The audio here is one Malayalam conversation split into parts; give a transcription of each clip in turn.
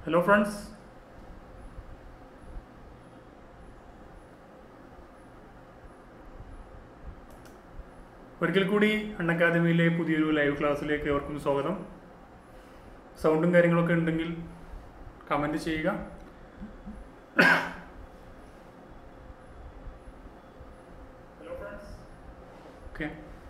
ഹലോ ഫ്രണ്ട്സ് ഒരിക്കൽ കൂടി അൺ അക്കാദമിയിലെ പുതിയൊരു ലൈവ് ക്ലാസ്സിലേക്ക് ഏവർക്കും സ്വാഗതം സൗണ്ടും കാര്യങ്ങളൊക്കെ ഉണ്ടെങ്കിൽ കമൻറ്റ് ചെയ്യുക ഹലോ ഫ്രണ്ട്സ് ഓക്കെ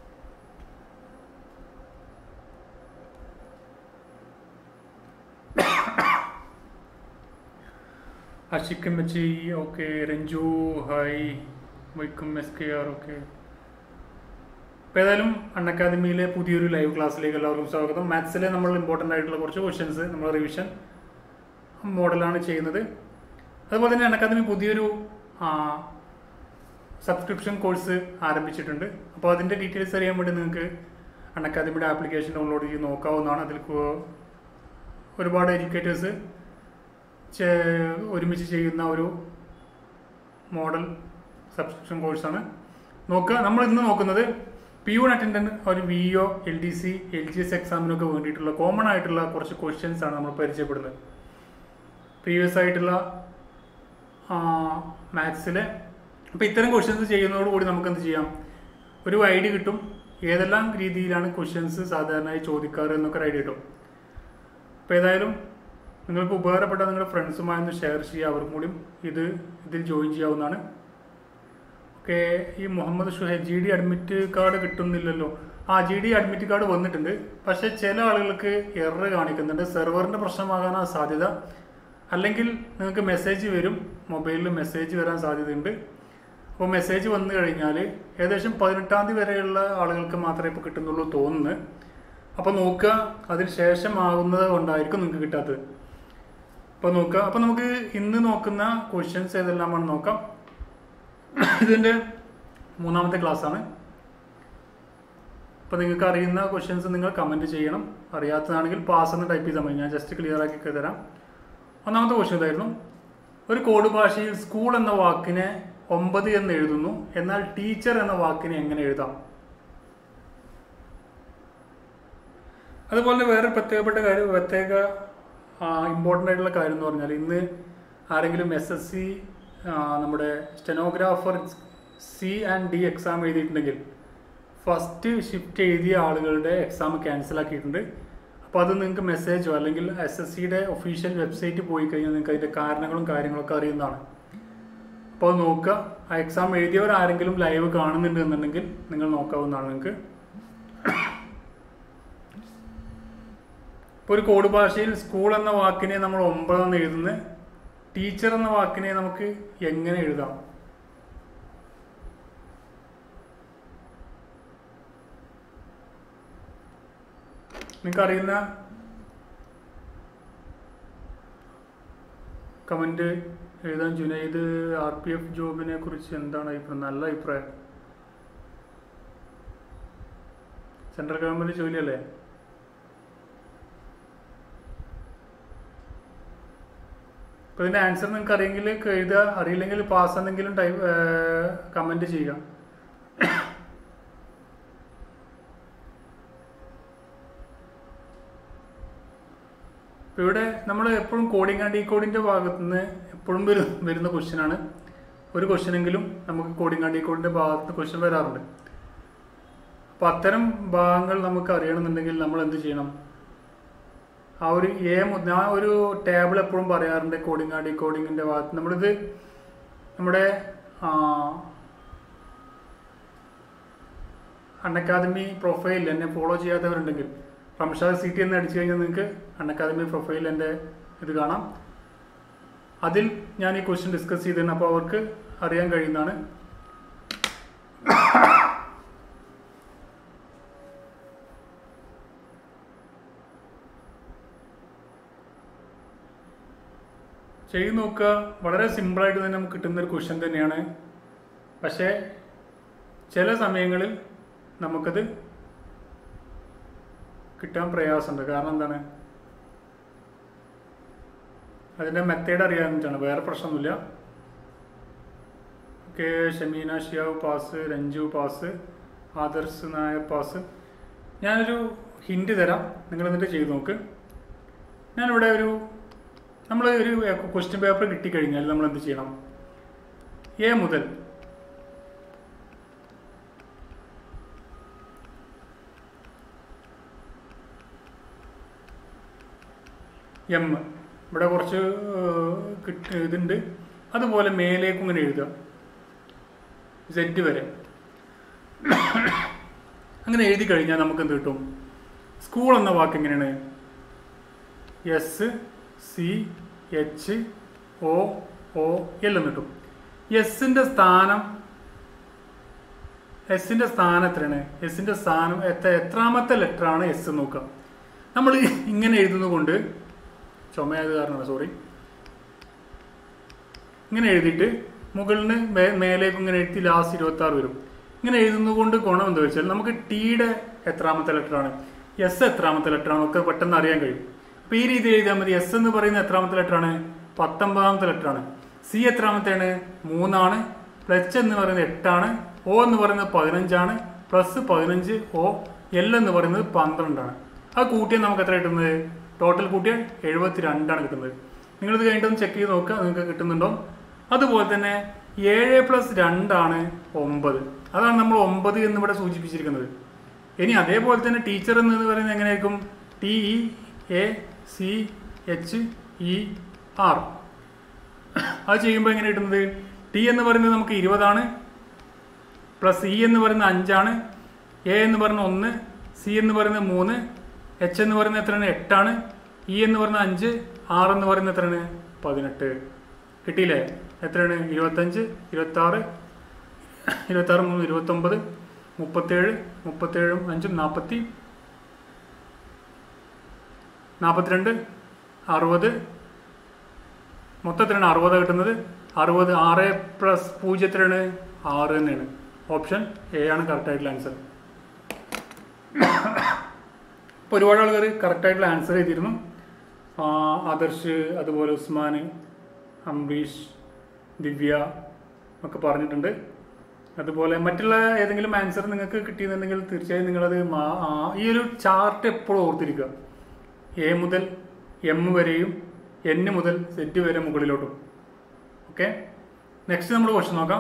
അഷിക്ക് എമ്മച്ചി okay Ranju hi Vaikom S K R okay അപ്പോൾ ഏതായാലും അൺ അക്കാദമിയിലെ പുതിയൊരു ലൈവ് ക്ലാസ്സിലേക്ക് എല്ലാവർക്കും സ്വാഗതം മാത്സിലെ നമ്മൾ ഇമ്പോർട്ടൻ്റ് ആയിട്ടുള്ള കുറച്ച് ക്വസ്റ്റ്യൻസ് നമ്മൾ റിവിഷൻ മോഡലാണ് ചെയ്യുന്നത് അതുപോലെ തന്നെ അൺ അക്കാദമി പുതിയൊരു സബ്സ്ക്രിപ്ഷൻ കോഴ്സ് ആരംഭിച്ചിട്ടുണ്ട് അപ്പോൾ അതിൻ്റെ ഡീറ്റെയിൽസ് അറിയാൻ വേണ്ടി നിങ്ങൾക്ക് അൺ അക്കാദമിയുടെ ആപ്ലിക്കേഷൻ ഡൗൺലോഡ് ചെയ്ത് നോക്കാവുന്നതാണ് അതിൽ കു- ഒരുപാട് എഡ്യൂക്കേറ്റേഴ്സ് ഒരുമിച്ച് ചെയ്യുന്ന ഒരു മോഡൽ സബ്സ്ക്രിപ്ഷൻ കോഴ്സാണ് നോക്കുക നമ്മൾ ഇന്ന് നോക്കുന്നത് പി യു അറ്റൻഡൻറ്റ് ഒരു V O L D C L G S എക്സാമിനൊക്കെ വേണ്ടിയിട്ടുള്ള കോമൺ ആയിട്ടുള്ള കുറച്ച് ക്വസ്റ്റ്യൻസ് ആണ് നമ്മൾ പരിചയപ്പെടുന്നത് പ്രീവിയസ് ആയിട്ടുള്ള മാത്സിലെ അപ്പോൾ ഇത്തരം ക്വസ്റ്റ്യൻസ് ചെയ്യുന്നതോടുകൂടി നമുക്ക് എന്ത് ചെയ്യാം ഒരു ഐഡിയ കിട്ടും ഏതെല്ലാം രീതിയിലാണ് ക്വസ്റ്റ്യൻസ് സാധാരണയായി ചോദിക്കാറ് എന്നൊക്കെ ഒരു ഐഡിയ കിട്ടും അപ്പോൾ ഏതായാലും നിങ്ങൾക്ക് ഉപകാരപ്പെട്ട നിങ്ങളുടെ ഫ്രണ്ട്സുമായി ഒന്ന് ഷെയർ ചെയ്യുക അവർക്കും കൂടി ഇത് ഇതിൽ ജോയിൻ ചെയ്യാവുന്നതാണ് ഓക്കെ ഈ Muhammad Shuhaib G D admit card കിട്ടുന്നില്ലല്ലോ ആ ജി ഡി അഡ്മിറ്റ് കാർഡ് വന്നിട്ടുണ്ട് പക്ഷേ ചില ആളുകൾക്ക് എറർ കാണിക്കുന്നുണ്ട് സെർവറിൻ്റെ പ്രശ്നമാകാനാണ് സാധ്യത അല്ലെങ്കിൽ നിങ്ങൾക്ക് മെസ്സേജ് വരും മൊബൈലിൽ മെസ്സേജ് വരാൻ സാധ്യതയുണ്ട് അപ്പോൾ മെസ്സേജ് വന്നു കഴിഞ്ഞാൽ ഏകദേശം പതിനെട്ടാം തീയതി വരെയുള്ള ആളുകൾക്ക് മാത്രമേ ഇപ്പോൾ കിട്ടുന്നുള്ളൂ തോന്നുന്നു അപ്പോൾ നോക്കുക അതിന് ശേഷം ആകുന്നത് കൊണ്ടായിരിക്കും നിങ്ങൾക്ക് കിട്ടാത്തത് അപ്പോൾ നോക്കുക അപ്പോൾ നമുക്ക് ഇന്ന് നോക്കുന്ന ക്വസ്റ്റ്യൻസ് ഏതെല്ലാമാണ് നോക്കാം ഇതിൻ്റെ മൂന്നാമത്തെ ക്ലാസ് ആണ് അപ്പോൾ നിങ്ങൾക്ക് അറിയുന്ന ക്വസ്റ്റ്യൻസ് നിങ്ങൾ കമൻറ്റ് ചെയ്യണം അറിയാത്തതാണെങ്കിൽ പാസ് എന്ന് ടൈപ്പ് ചെയ്താൽ മതി ഞാൻ ജസ്റ്റ് ക്ലിയർ ആക്കി തരാം ഒന്നാമത്തെ ക്വസ്റ്റ്യൻ ഇതായിരുന്നു ഒരു കോഡ് ഭാഷയിൽ സ്കൂൾ എന്ന വാക്കിനെ ഒമ്പത് എന്ന് എഴുതുന്നു എന്നാൽ ടീച്ചർ എന്ന വാക്കിനെ എങ്ങനെ എഴുതാം അതുപോലെ തന്നെ വേറെ പ്രത്യേകപ്പെട്ട കാര്യം പ്രത്യേക ഇമ്പോർട്ടൻ്റ് ആയിട്ടുള്ള കാര്യം എന്ന് പറഞ്ഞാൽ ഇന്ന് ആരെങ്കിലും എസ് എസ് സി നമ്മുടെ stenographer C and D exam എഴുതിയിട്ടുണ്ടെങ്കിൽ ഫസ്റ്റ് ഷിഫ്റ്റ് എഴുതിയ ആളുകളുടെ എക്സാം ക്യാൻസൽ ആക്കിയിട്ടുണ്ട് അപ്പോൾ അത് നിങ്ങൾക്ക് മെസ്സേജോ അല്ലെങ്കിൽ എസ് എസ് സിയുടെ ഒഫീഷ്യൽ വെബ്സൈറ്റ് പോയി കഴിഞ്ഞാൽ നിങ്ങൾക്ക് അതിൻ്റെ കാരണങ്ങളും കാര്യങ്ങളൊക്കെ അറിയുന്നതാണ് അപ്പോൾ അത് നോക്കുക ആ എക്സാം എഴുതിയവർ ആരെങ്കിലും ലൈവ് കാണുന്നുണ്ട് എന്നുണ്ടെങ്കിൽ നിങ്ങൾ നോക്കാവുന്നതാണ് നിങ്ങൾക്ക് ഇപ്പോൾ ഒരു കോഡ് ഭാഷയിൽ സ്കൂൾ എന്ന വാക്കിനെ നമ്മൾ ഒമ്പതെന്ന് എഴുതുന്നത് ടീച്ചർ എന്ന വാക്കിനെ നമുക്ക് എങ്ങനെ എഴുതാം നിങ്ങൾക്ക് അറിയുന്ന കമന്റ് എഴുതാൻ ജുനൈദ് ആർ പി എഫ് ജോബിനെ കുറിച്ച് എന്താണ് അഭിപ്രായം നല്ല അഭിപ്രായം സെൻട്രൽ ഗവൺമെന്റ് ജോലിയല്ലേ അപ്പോൾ ഇതിൻ്റെ ആൻസർ നിങ്ങൾക്ക് അറിയെങ്കിൽ എഴുതുക അറിയില്ലെങ്കിൽ പാസ് എന്തെങ്കിലും ടൈപ്പ് കമൻറ്റ് ചെയ്യുക ഇപ്പോൾ ഇവിടെ നമ്മൾ എപ്പോഴും കോഡിംഗ് ആൻഡ് ഡീകോഡിൻ്റെ ഭാഗത്തു നിന്ന് എപ്പോഴും വരും വരുന്ന ക്വസ്റ്റ്യനാണ് ഒരു ക്വസ്റ്റ്യനെങ്കിലും നമുക്ക് കോഡിംഗ് ആൻഡ് ഡീകോഡിൻ്റെ ഭാഗത്ത് നിന്ന് ക്വസ്റ്റ്യൻ വരാറുണ്ട് അപ്പോൾ അത്തരം ഭാഗങ്ങൾ നമുക്ക് അറിയണമെന്നുണ്ടെങ്കിൽ നമ്മൾ എന്ത് ചെയ്യണം ആ ഒരു എ മുതൽ ആ ഒരു ടേബിൾ എപ്പോഴും പറയാറുണ്ട് കോഡിംഗ് ആ ഡീകോഡിങ്ങിൻ്റെ ഭാഗത്ത് നമ്മളിത് നമ്മുടെ അൺ അക്കാദമി പ്രൊഫൈൽ എന്നെ ഫോളോ ചെയ്യാത്തവരുണ്ടെങ്കിൽ റംഷാദ് സി ടി എന്ന് അടിച്ചു കഴിഞ്ഞാൽ നിങ്ങൾക്ക് അൺ അക്കാദമി പ്രൊഫൈൽ എൻ്റെ ഇത് കാണാം അതിൽ ഞാൻ ഈ ക്വസ്റ്റ്യൻ ഡിസ്കസ് ചെയ്തിരുന്നു അപ്പോൾ അവർക്ക് അറിയാൻ കഴിയുന്നതാണ് ചെയ്ത് നോക്കുക വളരെ സിമ്പിളായിട്ട് തന്നെ നമുക്ക് കിട്ടുന്ന ഒരു ക്വസ്റ്റ്യൻ തന്നെയാണ് പക്ഷേ ചില സമയങ്ങളിൽ നമുക്കത് കിട്ടാൻ പ്രയാസമുണ്ട് കാരണം എന്താണ് അതിൻ്റെ മെത്തേഡ് അറിയാവുന്നതാണ് വേറെ പ്രശ്നമൊന്നുമില്ല ഓക്കെ ഷമീന ഷിയാവ് pass Ranju pass Adarsh Nair pass ഞാനൊരു ഹിൻഡ് തരാം നിങ്ങൾ എന്നിട്ട് ചെയ്ത് നോക്ക് ഞാനിവിടെ ഒരു നമ്മൾ ഒരു ക്വസ്റ്റ്യൻ പേപ്പർ കിട്ടിക്കഴിഞ്ഞാൽ നമ്മൾ എന്ത് ചെയ്യണം എ മുതൽ എം ഇവിടെ കുറച്ച് ഏഹ്, കിട്ട ഇതുണ്ട് അതുപോലെ മേലേക്കും ഇങ്ങനെ എഴുതുക സെറ്റ് വരെ അങ്ങനെ എഴുതി കഴിഞ്ഞാൽ നമുക്ക് എന്ത് കിട്ടും സ്കൂൾ എന്ന വാക്ക് എങ്ങനെയാണ് S C H O O L എന്ന് കിട്ടും എസിന്റെ സ്ഥാനം എസിന്റെ സ്ഥാനം എത്രയാണ് എസിന്റെ സ്ഥാനം എത്ര എത്രാമത്തെ ലെറ്റർ ആണ് എസ് നോക്കുക നമ്മൾ ഇങ്ങനെ എഴുതുന്നത് കൊണ്ട് ചുമയായത് കാരണമാണ് സോറി ഇങ്ങനെ എഴുതിയിട്ട് മുകളിന് മേ- മേലേക്ക് ഇങ്ങനെ എഴുതി ലാസ്റ്റ് ഇരുപത്തി ആറ് വരും ഇങ്ങനെ എഴുതുന്നത് കൊണ്ട് ഗുണം എന്താ വെച്ചാൽ നമുക്ക് ടിയുടെ എത്രാമത്തെ ലെറ്റർ ആണ് എസ് എത്രാമത്തെ ലെറ്റർ ആണ് ഒക്കെ പെട്ടെന്ന് അറിയാൻ കഴിയും അപ്പൊ ഈ രീതി എഴുതിയാൽ മതി എസ് എന്ന് പറയുന്ന എത്രാമത്തെ ലെറ്റർ ആണ് പത്തൊമ്പതാമത്തെ ലെറ്റർ ആണ് സി എത്രാമത്തെയാണ് മൂന്നാണ് പ്ലച്ച് എന്ന് പറയുന്നത് എട്ടാണ് ഒ എന്ന് പറയുന്നത് പതിനഞ്ചാണ് പ്ലസ് പതിനഞ്ച് ഒ എൽ എന്ന് പറയുന്നത് പന്ത്രണ്ടാണ് ആ കൂട്ടിയാൽ നമുക്ക് എത്ര കിട്ടുന്നത് ടോട്ടൽ കൂട്ടിയാൽ എഴുപത്തി രണ്ടാണ് കിട്ടുന്നത് നിങ്ങളിത് കഴിഞ്ഞിട്ടൊന്ന് ചെക്ക് ചെയ്ത് നോക്കുക നിങ്ങൾക്ക് കിട്ടുന്നുണ്ടോ അതുപോലെ തന്നെ ഏഴ് പ്ലസ് രണ്ടാണ് ഒമ്പത് അതാണ് നമ്മൾ ഒമ്പത് എന്ന് ഇവിടെ സൂചിപ്പിച്ചിരിക്കുന്നത് ഇനി അതേപോലെ തന്നെ ടീച്ചർ എന്ന് പറയുന്നത് എങ്ങനെയായിരിക്കും T E A C H E R അത് ചെയ്യുമ്പോൾ എങ്ങനെ കിട്ടുന്നത് ടി എന്ന് പറയുന്നത് നമുക്ക് ഇരുപതാണ് പ്ലസ് ഇ എന്ന് പറയുന്നത് അഞ്ചാണ് എ എന്ന് പറയുന്നത് ഒന്ന് സി എന്ന് പറയുന്നത് മൂന്ന് എച്ച് എന്ന് പറയുന്നത് എത്രയാണ് എട്ടാണ് ഇ എന്ന് പറയുന്നത് അഞ്ച് ആർ എന്ന് പറയുന്നത് എത്രയാണ് പതിനെട്ട് കിട്ടിയില്ലേ എത്രയാണ് ഇരുപത്തഞ്ച് ഇരുപത്തി ആറ് ഇരുപത്തി ആറ് മൂന്ന് ഇരുപത്തൊമ്പത് മുപ്പത്തേഴ് മുപ്പത്തേഴും അഞ്ചും നാൽപ്പത്തി നാൽപ്പത്തിരണ്ട് അറുപത് മൊത്തത്തിലാണ് അറുപത് കിട്ടുന്നത് അറുപത് ആറ് പ്ലസ് പൂജ്യത്തിലാണ് ആറ് തന്നെയാണ് ഓപ്ഷൻ എ ആണ് കറക്റ്റ് ആയിട്ടുള്ള ആൻസർ ഇപ്പോൾ ഒരുപാട് ആൾക്കാർ കറക്റ്റ് ആയിട്ടുള്ള ആൻസർ ചെയ്തിരുന്നു ആ, ആദർശ് അതുപോലെ ഉസ്മാൻ അംബരീഷ് ദിവ്യ ഒക്കെ പറഞ്ഞിട്ടുണ്ട് അതുപോലെ മറ്റുള്ള ഏതെങ്കിലും ആൻസർ നിങ്ങൾക്ക് കിട്ടിയെന്നുണ്ടെങ്കിൽ തീർച്ചയായും നിങ്ങളത് മാ- ആ, ഈ ഒരു ചാർട്ട് എപ്പോഴും ഓർത്തിരിക്കുക എ മുതൽ എം വരെയും എൻ മുതൽ സെറ്റ് വരെ മുകളിലോട്ടും ഓക്കെ നെക്സ്റ്റ് നമ്മൾ ക്വസ്റ്റ്യൻ നോക്കാം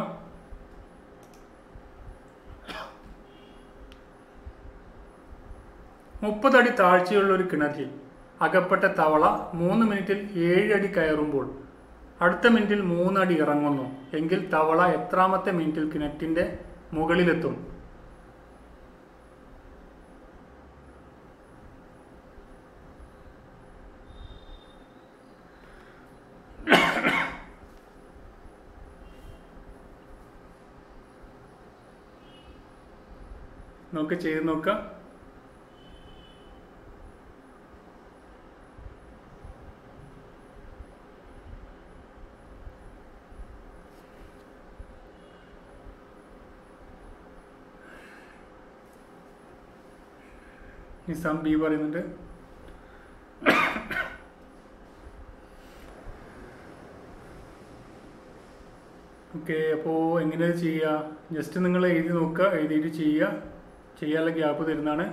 മുപ്പതടി താഴ്ചയുള്ള ഒരു കിണറ്റിൽ അകപ്പെട്ട തവള മൂന്ന് മിനിറ്റിൽ ഏഴ് അടി കയറുമ്പോൾ അടുത്ത മിനിറ്റിൽ മൂന്നടി ഇറങ്ങുന്നു എങ്കിൽ തവള എത്രാമത്തെ മിനിറ്റിൽ കിണറ്റിന്റെ മുകളിലെത്തും നമുക്ക് ചെയ്ത് നോക്കാം നിസാം ബി പറയുന്നുണ്ട് ഓക്കെ അപ്പോൾ എങ്ങനെ ചെയ്യുക ജസ്റ്റ് നിങ്ങൾ എഴുതി നോക്കുക എഴുതിയിട്ട് ചെയ്യുക ചെയ്യാനുള്ള ഗ്യാപ്പ് തരുന്നതാണ്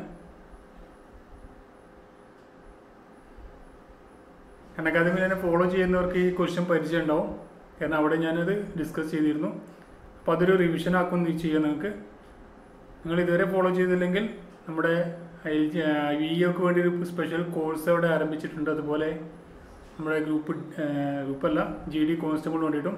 എൻ അക്കാദമിയിൽ എന്നെ ഫോളോ ചെയ്യുന്നവർക്ക് ഈ ക്വസ്റ്റ്യൻ പരിചയം ഉണ്ടാവും കാരണം അവിടെ ഞാനത് ഡിസ്കസ് ചെയ്തിരുന്നു അപ്പോൾ അതൊരു റിവിഷൻ ആക്കും ചെയ്യാം നിങ്ങൾക്ക് നിങ്ങൾ ഇതുവരെ ഫോളോ ചെയ്തില്ലെങ്കിൽ നമ്മുടെ വി ഒക്ക് വേണ്ടി ഒരു സ്പെഷ്യൽ കോഴ്സ് അവിടെ ആരംഭിച്ചിട്ടുണ്ട് അതുപോലെ നമ്മുടെ ഗ്രൂപ്പ് ഗ്രൂപ്പല്ല ജി ഡി കോൺസ്റ്റബിൾ വേണ്ടിയിട്ടും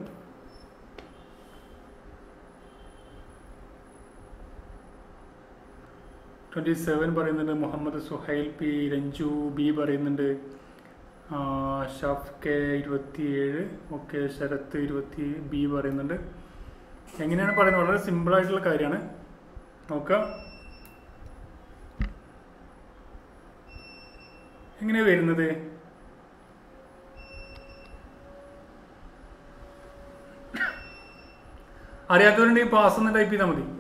ട്വൻറ്റി സെവൻ പറയുന്നുണ്ട് മുഹമ്മദ് സുഹൈൽ പി രഞ്ജു ബി പറയുന്നുണ്ട് ആ, ഷാഫ് കെ ഇരുപത്തിയേഴ് ഓക്കെ ശരത്ത് ഇരുപത്തി ബി പറയുന്നുണ്ട് എങ്ങനെയാണ് പറയുന്നത് വളരെ സിമ്പിൾ ആയിട്ടുള്ള കാര്യമാണ് നോക്കാം എങ്ങനെയാ വരുന്നത് അറിയാത്തവരുണ്ടെങ്കിൽ പാസ് എന്ന് ടൈപ്പ് ചെയ്താൽ മതി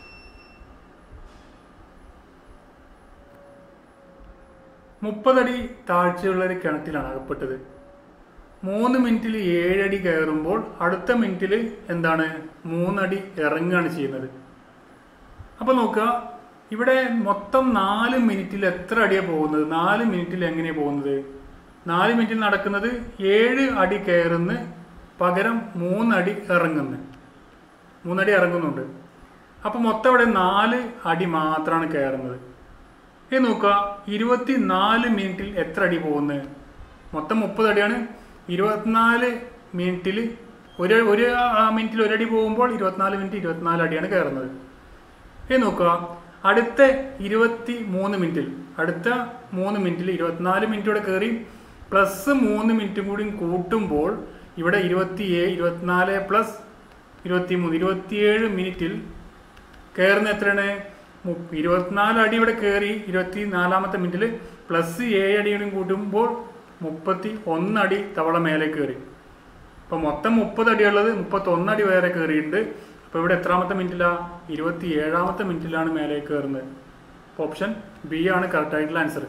മുപ്പതടി താഴ്ചയുള്ള ഒരു കിണറ്റിലാണ് അകപ്പെട്ടത് മൂന്ന് മിനിറ്റിൽ ഏഴടി കയറുമ്പോൾ അടുത്ത മിനിറ്റിൽ എന്താണ് മൂന്നടി ഇറങ്ങുകയാണ് ചെയ്യുന്നത് അപ്പൊ നോക്കുക ഇവിടെ മൊത്തം നാല് മിനിറ്റിൽ എത്ര അടിയാണ് പോകുന്നത് നാല് മിനിറ്റിൽ എങ്ങനെയാണ് പോകുന്നത് നാല് മിനിറ്റിൽ നടക്കുന്നത് ഏഴ് അടി കയറുന്ന പകരം മൂന്നടി ഇറങ്ങുന്നു മൂന്നടി ഇറങ്ങുന്നുണ്ട് അപ്പോൾ മൊത്തം ഇവിടെ നാല് അടി മാത്രമാണ് കയറുന്നത് ഇത് നോക്കുക ഇരുപത്തി നാല് മിനിറ്റിൽ എത്ര അടി പോകുന്നത് മൊത്തം മുപ്പത് അടിയാണ് ഇരുപത്തിനാല് മിനിറ്റിൽ ഒരു ഒരു ആ, മിനിറ്റിൽ ഒരടി പോകുമ്പോൾ ഇരുപത്തിനാല് മിനിറ്റ് ഇരുപത്തിനാല് അടിയാണ് കയറുന്നത് ഇത് നോക്കുക അടുത്ത ഇരുപത്തി മൂന്ന് മിനിറ്റിൽ അടുത്ത മൂന്ന് മിനിറ്റിൽ ഇരുപത്തിനാല് മിനിറ്റോടെ കയറി പ്ലസ് മൂന്ന് മിനിറ്റും കൂടി കൂട്ടുമ്പോൾ ഇവിടെ ഇരുപത്തി ഏഴ് ഇരുപത്തിനാല് പ്ലസ് ഇരുപത്തി മൂന്ന് ഇരുപത്തിയേഴ് മിനിറ്റിൽ കയറുന്ന എത്രയാണ് മു- ഇരുപത്തിനാല് അടി ഇവിടെ കയറി ഇരുപത്തി നാലാമത്തെ മിനിറ്റിൽ പ്ലസ് ഏഴ് അടിയും കൂട്ടുമ്പോൾ മുപ്പത്തി ഒന്നടി തവള മേലെ കയറി അപ്പൊ മൊത്തം മുപ്പത് അടിയുള്ളത് മുപ്പത്തി ഒന്നടി വേറെ കയറിയിട്ടുണ്ട് അപ്പൊ ഇവിടെ എത്രാമത്തെ മിനിറ്റിലാ ഇരുപത്തി ഏഴാമത്തെ മിനിറ്റിലാണ് മേലെ കയറുന്നത് അപ്പൊ ഓപ്ഷൻ ബി ആണ് കറക്റ്റ് ആയിട്ടുള്ള ആൻസർ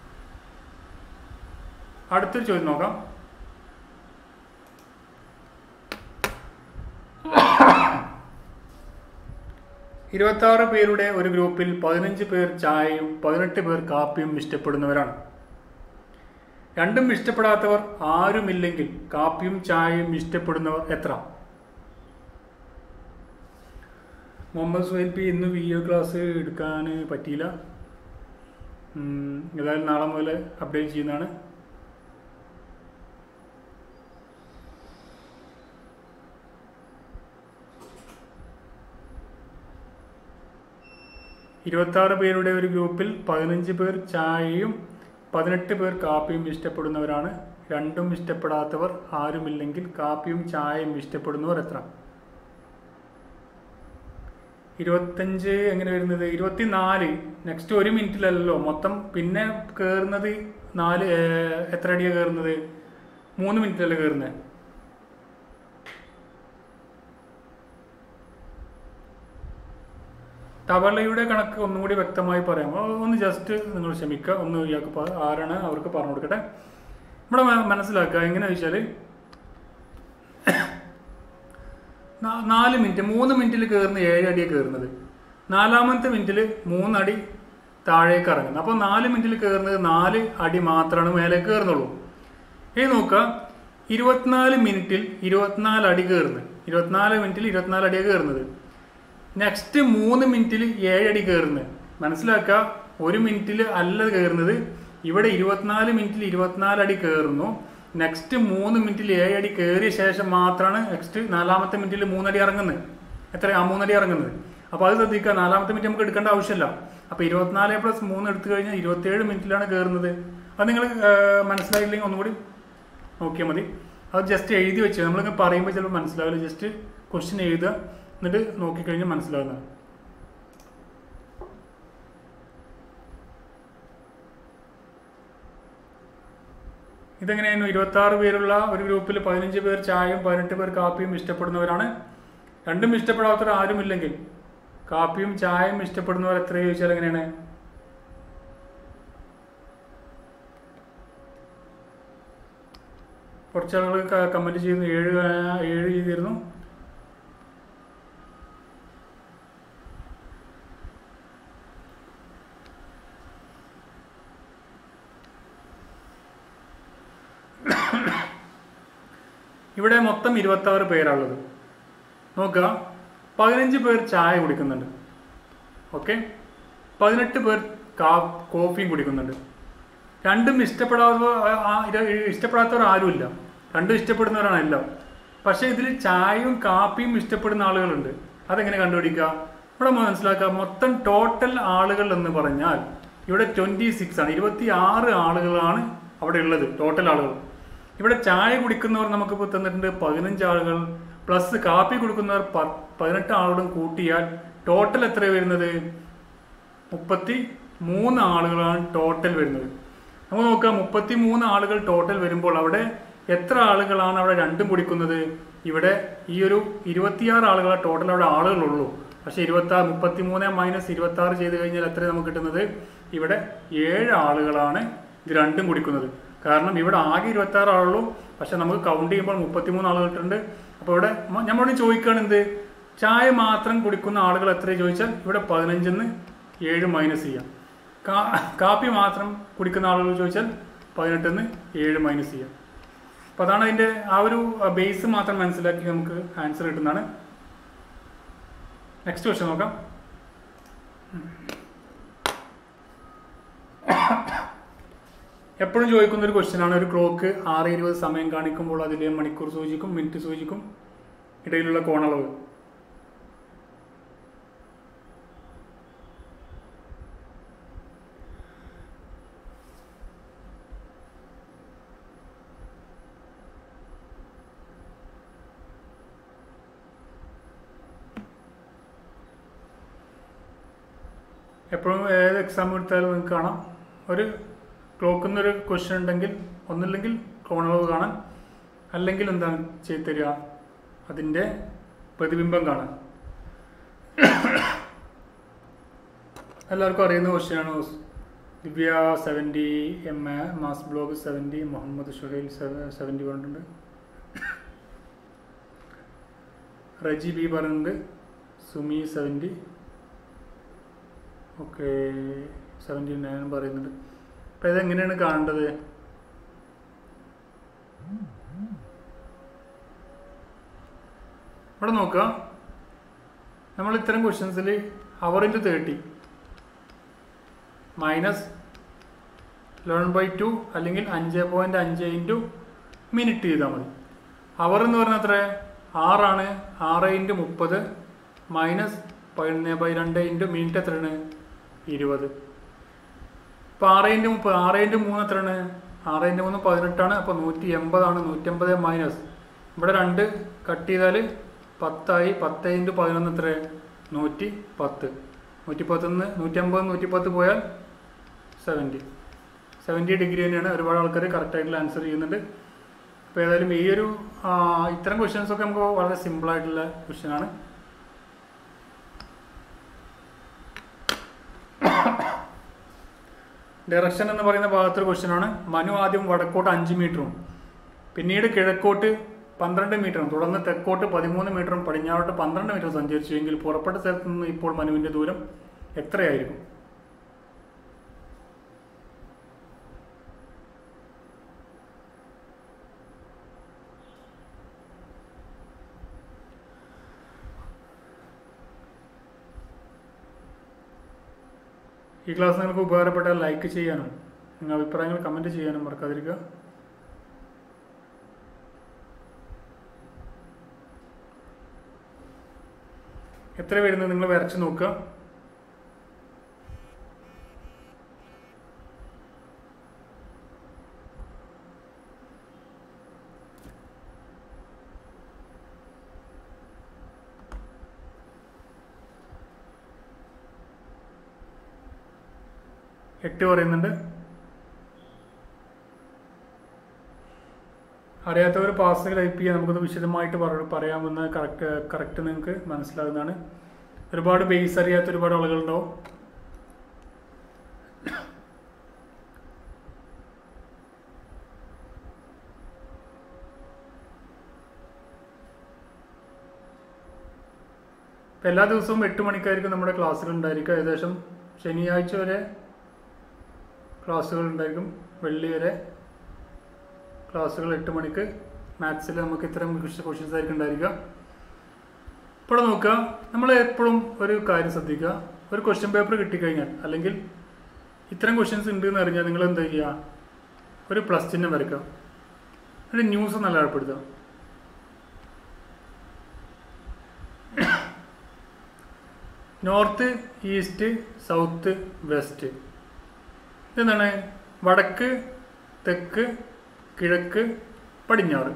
അടുത്തൊരു ചോദ്യം നോക്കാം ഇരുപത്തി ആറ് പേരുടെ ഒരു ഗ്രൂപ്പിൽ പതിനഞ്ച് പേർ ചായയും പതിനെട്ട് പേർ കാപ്പിയും ഇഷ്ടപ്പെടുന്നവരാണ് രണ്ടും ഇഷ്ടപ്പെടാത്തവർ ആരുമില്ലെങ്കിൽ കാപ്പിയും ചായയും ഇഷ്ടപ്പെടുന്നവർ എത്ര മുഹമ്മദ് സുഹൈൽ പി ഇന്ന് വീഡിയോ ക്ലാസ് എടുക്കാൻ പറ്റിയില്ല ഉം, ഏതായാലും നാളെ മുതൽ അപ്ഡേറ്റ് ചെയ്യുന്നതാണ് ഇരുപത്താറ് പേരുടെ ഒരു ഗ്രൂപ്പിൽ പതിനഞ്ച് പേർ ചായയും പതിനെട്ട് പേർ കാപ്പിയും ഇഷ്ടപ്പെടുന്നവരാണ് രണ്ടും ഇഷ്ടപ്പെടാത്തവർ ആരുമില്ലെങ്കിൽ കാപ്പിയും ചായയും ഇഷ്ടപ്പെടുന്നവർ എത്ര ഇരുപത്തഞ്ച് എങ്ങനെ വരുന്നത് ഇരുപത്തിനാല് നെക്സ്റ്റ് ഒരു മിനിറ്റിലല്ലോ മൊത്തം പിന്നെ കയറുന്നത് നാല് ഏർ, എത്ര അടിയാണ് കയറുന്നത് മൂന്ന് മിനിറ്റിലല്ലേ കയറുന്നത് തവളയുടെ കണക്ക് ഒന്നും കൂടി വ്യക്തമായി പറയാം അത് ഒന്ന് ജസ്റ്റ് നിങ്ങൾ ക്ഷമിക്കുക ഒന്ന് ഇയാൾക്ക് പ- ആരാണ് അവർക്ക് പറഞ്ഞു കൊടുക്കട്ടെ ഇവിടെ മ- മനസ്സിലാക്കുക എങ്ങനെയാ വെച്ചാൽ നാ- നാല് മിനിറ്റ് മൂന്ന് മിനിറ്റിൽ കയറുന്ന ഏഴ് അടിയാണ് കയറുന്നത് നാലാമത്തെ മിനിറ്റിൽ മൂന്നടി താഴേക്ക് ഇറങ്ങുന്നത് അപ്പോൾ നാല് മിനിറ്റിൽ കയറുന്നത് നാല് അടി മാത്രമാണ് മേലെ കയറുന്നുള്ളൂ ഇനി നോക്കുക ഇരുപത്തിനാല് മിനിറ്റിൽ ഇരുപത്തിനാല് അടി കയറുന്നത് ഇരുപത്തിനാല് മിനിറ്റിൽ ഇരുപത്തിനാല് അടിയാണ് കയറുന്നത് നെക്സ്റ്റ് മൂന്ന് മിനിറ്റിൽ ഏഴടി കയറുന്നത് മനസ്സിലാക്കുക ഒരു മിനിറ്റിൽ അല്ല കയറുന്നത് ഇവിടെ ഇരുപത്തിനാല് മിനിറ്റിൽ ഇരുപത്തിനാല് അടി കയറുന്നു നെക്സ്റ്റ് മൂന്ന് മിനിറ്റിൽ ഏഴടി കയറിയ ശേഷം മാത്രമാണ് നെക്സ്റ്റ് നാലാമത്തെ മിനിറ്റിൽ മൂന്നടി ഇറങ്ങുന്നത് എത്ര ആ മൂന്നടി ഇറങ്ങുന്നത് അപ്പോൾ അത് ശ്രദ്ധിക്കുക നാലാമത്തെ മിനിറ്റ് നമുക്ക് എടുക്കേണ്ട ആവശ്യമില്ല അപ്പോൾ ഇരുപത്തിനാല് പ്ലസ് മൂന്ന് എടുത്തു കഴിഞ്ഞാൽ ഇരുപത്തിയേഴ് മിനിറ്റിലാണ് കയറുന്നത് അത് നിങ്ങൾ മനസ്സിലായില്ലെങ്കിൽ ഒന്നുകൂടി നോക്കിയാൽ മതി അത് ജസ്റ്റ് എഴുതി വെച്ച് നമ്മളിങ്ങനെ പറയുമ്പോൾ ചിലപ്പോൾ മനസ്സിലാവില്ല ജസ്റ്റ് ക്വസ്റ്റ്യൻ എഴുതുക എന്നിട്ട് നോക്കിക്കഴിഞ്ഞാൽ മനസ്സിലാവുന്നതാണ് ഇതെങ്ങനെയായിരുന്നു ഇരുപത്തി ആറ് പേരുള്ള ഒരു ഗ്രൂപ്പിൽ പതിനഞ്ച് പേർ ചായയും പതിനെട്ട് പേർ കാപ്പിയും ഇഷ്ടപ്പെടുന്നവരാണ് രണ്ടും ഇഷ്ടപ്പെടാത്തവർ ആരുമില്ലെങ്കിൽ കാപ്പിയും ചായയും ഇഷ്ടപ്പെടുന്നവർ എത്ര ചോദിച്ചാൽ എങ്ങനെയാണ് കുറച്ച് ആളുകൾ കമന്റ് ചെയ്യുന്നു ഏഴ് ആ, ഏഴ് ചെയ്തിരുന്നു ഇവിടെ മൊത്തം ഇരുപത്തി ആറ് പേരാണുള്ളത് നോക്കുക പതിനഞ്ച് പേർ ചായ കുടിക്കുന്നുണ്ട് ഓക്കെ പതിനെട്ട് പേർ കാ കോഫിയും കുടിക്കുന്നുണ്ട് രണ്ടും ഇഷ്ടപ്പെടാത്തവർ ആ- ആ- ഇത് ഇഷ്ടപ്പെടാത്തവർ ആരുമില്ല രണ്ടും ഇഷ്ടപ്പെടുന്നവരാണ് എല്ലാം പക്ഷേ ഇതിൽ ചായയും കാപ്പിയും ഇഷ്ടപ്പെടുന്ന ആളുകളുണ്ട് അതെങ്ങനെ കണ്ടുപിടിക്കുക ഇവിടെ മനസ്സിലാക്കുക മൊത്തം ടോട്ടൽ ആളുകൾ എന്ന് പറഞ്ഞാൽ ഇവിടെ ട്വൻറ്റി സിക്സ് ആണ് ഇരുപത്തി ആറ് ആളുകളാണ് അവിടെ ഉള്ളത് ടോട്ടൽ ആളുകൾ ഇവിടെ ചായ കുടിക്കുന്നവർ നമുക്ക് ഇപ്പോൾ തന്നിട്ടുണ്ട് പതിനഞ്ച് ആളുകൾ പ്ലസ് കാപ്പി കുടിക്കുന്നവർ പ- പതിനെട്ട് ആളുകളും കൂട്ടിയാൽ ടോട്ടൽ എത്ര വരുന്നത് മുപ്പത്തി മൂന്ന് ആളുകളാണ് ടോട്ടൽ വരുന്നത് നമുക്ക് നോക്കാം മുപ്പത്തി മൂന്ന് ആളുകൾ ടോട്ടൽ വരുമ്പോൾ അവിടെ എത്ര ആളുകളാണ് അവിടെ രണ്ടും കുടിക്കുന്നത് ഇവിടെ ഈ ഒരു ഇരുപത്തിയാറ് ആളുകളെ ടോട്ടൽ അവിടെ ആളുകളുള്ളൂ പക്ഷേ ഇരുപത്തി ആറ് മുപ്പത്തി മൂന്ന് മൈനസ് ഇരുപത്തി ആറ് ചെയ്ത് കഴിഞ്ഞാൽ എത്ര നമുക്ക് കിട്ടുന്നത് ഇവിടെ ഏഴ് ആളുകളാണ് ഇത് രണ്ടും കുടിക്കുന്നത് കാരണം ഇവിടെ ആകെ ഇരുപത്തി ആറ് ആളുള്ളൂ പക്ഷെ നമുക്ക് കൗണ്ട് ചെയ്യുമ്പോൾ മുപ്പത്തിമൂന്ന് ആളുകൾ കിട്ടുന്നുണ്ട് അപ്പോൾ ഇവിടെ മ- നമ്മളോട് ചോദിക്കുകയാണ് എന്ത് ചായ മാത്രം കുടിക്കുന്ന ആളുകൾ എത്ര ചോദിച്ചാൽ ഇവിടെ പതിനഞ്ചിന്ന് ഏഴ് മൈനസ് ചെയ്യാം കാ- കാപ്പി മാത്രം കുടിക്കുന്ന ആളുകൾ ചോദിച്ചാൽ പതിനെട്ടിൽ നിന്ന് ഏഴ് മൈനസ് ചെയ്യാം അപ്പോൾ അതാണ് അതിൻ്റെ ആ ഒരു ബേസ് മാത്രം മനസ്സിലാക്കി നമുക്ക് ആൻസർ കിട്ടുന്നതാണ് നെക്സ്റ്റ് ക്വസ്റ്റ്യൻ നോക്കാം എപ്പോഴും ചോദിക്കുന്ന ഒരു ക്വസ്റ്റ്യൻ ആണ് ഒരു ക്ലോക്ക് ആറ് ഇരുപത് സമയം കാണിക്കുമ്പോൾ അതിലെ മണിക്കൂർ സൂചിക്കും മിനിറ്റ് സൂചിക്കും ഇടയിലുള്ള കോണളവ് എപ്പോഴും ഏത് എക്സാം എടുത്താലും നിങ്ങൾക്ക് കാണാം ഒരു ക്ലോക്കിൽ നിന്നൊരു ക്വസ്റ്റ്യൻ ഉണ്ടെങ്കിൽ ഒന്നില്ലെങ്കിൽ കോണളവ് കാണാൻ അല്ലെങ്കിൽ എന്താണ് ചെയ്തു തരിക അതിൻ്റെ പ്രതിബിംബം കാണാൻ എല്ലാവർക്കും അറിയുന്ന ക്വസ്റ്റ്യനാണ് Divya seventy M A mass blog seventy Muhammad Shuhail seventy പറഞ്ഞിട്ടുണ്ട് റജി ബി പറയുന്നുണ്ട് Sumi seventy okay seventy nine പറയുന്നുണ്ട് അപ്പം ഇതെങ്ങനെയാണ് കാണേണ്ടത് ഇവിടെ നോക്കുക നമ്മൾ ഇത്തരം ക്വസ്റ്റ്യൻസിൽ അവർ into thirty minus eleven by two അല്ലെങ്കിൽ അഞ്ച് പോയിൻറ്റ് അഞ്ച് ഇൻറ്റു മിനിറ്റ് ചെയ്താൽ മതി അവർ എന്ന് പറഞ്ഞാൽ എത്ര ആറാണ് ആറ് ഇൻറ്റു മുപ്പത് മൈനസ് പതിനൊന്ന് ബൈ രണ്ട് ഇൻറ്റു മിനിറ്റ് എത്രയാണ് ഇരുപത് ഇപ്പോൾ ആറ് ഇൻറ്റു മുപ്പത് ആറ് ഇൻറ്റു മൂന്ന് എത്രയാണ് ആറ് ഇൻറ്റു മൂന്ന് പതിനെട്ടാണ് അപ്പോൾ നൂറ്റി എൺപതാണ് നൂറ്റമ്പത് മൈനസ് ഇവിടെ രണ്ട് കട്ട് ചെയ്താൽ പത്തായി പത്ത് ഇൻറ്റു പതിനൊന്ന് എത്ര നൂറ്റി പത്ത് നൂറ്റി പത്തുനിന്ന് നൂറ്റമ്പത് നൂറ്റി പത്ത് പോയാൽ സെവൻറ്റി സെവൻറ്റി ഡിഗ്രി തന്നെയാണ് ഒരുപാട് ആൾക്കാർ കറക്റ്റായിട്ടുള്ള ആൻസർ ചെയ്യുന്നുണ്ട് അപ്പോൾ ഏതായാലും ഈ ഒരു ആ, ഇത്തരം ക്വസ്റ്റ്യൻസ് ഒക്കെ നമുക്ക് വളരെ സിമ്പിളായിട്ടുള്ള ക്വസ്റ്റ്യനാണ് ഡയറക്ഷൻ എന്ന് പറയുന്ന ഭാഗത്തൊരു ക്വസ്റ്റ്യൻ ആണ് മനു ആദ്യം വടക്കോട്ട് അഞ്ച് മീറ്ററും പിന്നീട് കിഴക്കോട്ട് പന്ത്രണ്ട് മീറ്ററും തുടർന്ന് തെക്കോട്ട് പതിമൂന്ന് മീറ്ററും പടിഞ്ഞാറോട്ട് പന്ത്രണ്ട് മീറ്ററും സഞ്ചരിച്ചു എങ്കിൽ പുറപ്പെട്ട സ്ഥലത്ത് നിന്ന് ഇപ്പോൾ മനുവിന്റെ ദൂരം എത്രയായിരിക്കും ഈ ക്ലാസ് നിങ്ങൾക്ക് ഉപകാരപ്പെട്ടാൽ ലൈക്ക് ചെയ്യാനും നിങ്ങളുടെ അഭിപ്രായങ്ങൾ കമൻറ്റ് ചെയ്യാനും മറക്കാതിരിക്കുക എത്ര വരുന്നത് നിങ്ങൾ വരച്ച് നോക്കുക എട്ട് പറയുന്നുണ്ട് അറിയാത്തവർ പാസ് ടൈപ്പ് ചെയ്യാൻ നമുക്കത് വിശദമായിട്ട് പറ- പറയാമെന്ന് കറക്റ്റ് കറക്റ്റ് നിങ്ങൾക്ക് മനസ്സിലാകുന്നതാണ് ഒരുപാട് ബേസ് അറിയാത്ത ഒരുപാട് ആളുകളുണ്ടാവും ഇപ്പം എല്ലാ ദിവസവും എട്ട് മണിക്കായിരിക്കും നമ്മുടെ ക്ലാസ്സുകൾ ഉണ്ടായിരിക്കുക ഏകദേശം ശനിയാഴ്ച വരെ ക്ലാസ്സുകൾ ഉണ്ടായിരിക്കും വെള്ളി വരെ ക്ലാസ്സുകൾ എട്ട് മണിക്ക് മാത്സിൽ നമുക്ക് ഇത്തരം ക്വസ്റ്റ്യൻസ് ആയിരിക്കും ഉണ്ടായിരിക്കുക ഇപ്പോൾ നോക്കുക നമ്മൾ എപ്പോഴും ഒരു കാര്യം ശ്രദ്ധിക്കുക ഒരു ക്വസ്റ്റ്യൻ പേപ്പർ കിട്ടിക്കഴിഞ്ഞാൽ അല്ലെങ്കിൽ ഇത്തരം ക്വസ്റ്റ്യൻസ് ഉണ്ട് എന്ന് അറിഞ്ഞാൽ നിങ്ങൾ എന്താ ചെയ്യുക ഒരു പ്ലസ് ചിഹ്നം വരയ്ക്കുക ഒരു ന്യൂസ് നല്ല ഏർപ്പെടുത്തുക നോർത്ത് ഈസ്റ്റ് സൗത്ത് വെസ്റ്റ് ഇതെന്താണ് വടക്ക് തെക്ക് കിഴക്ക് പടിഞ്ഞാറ്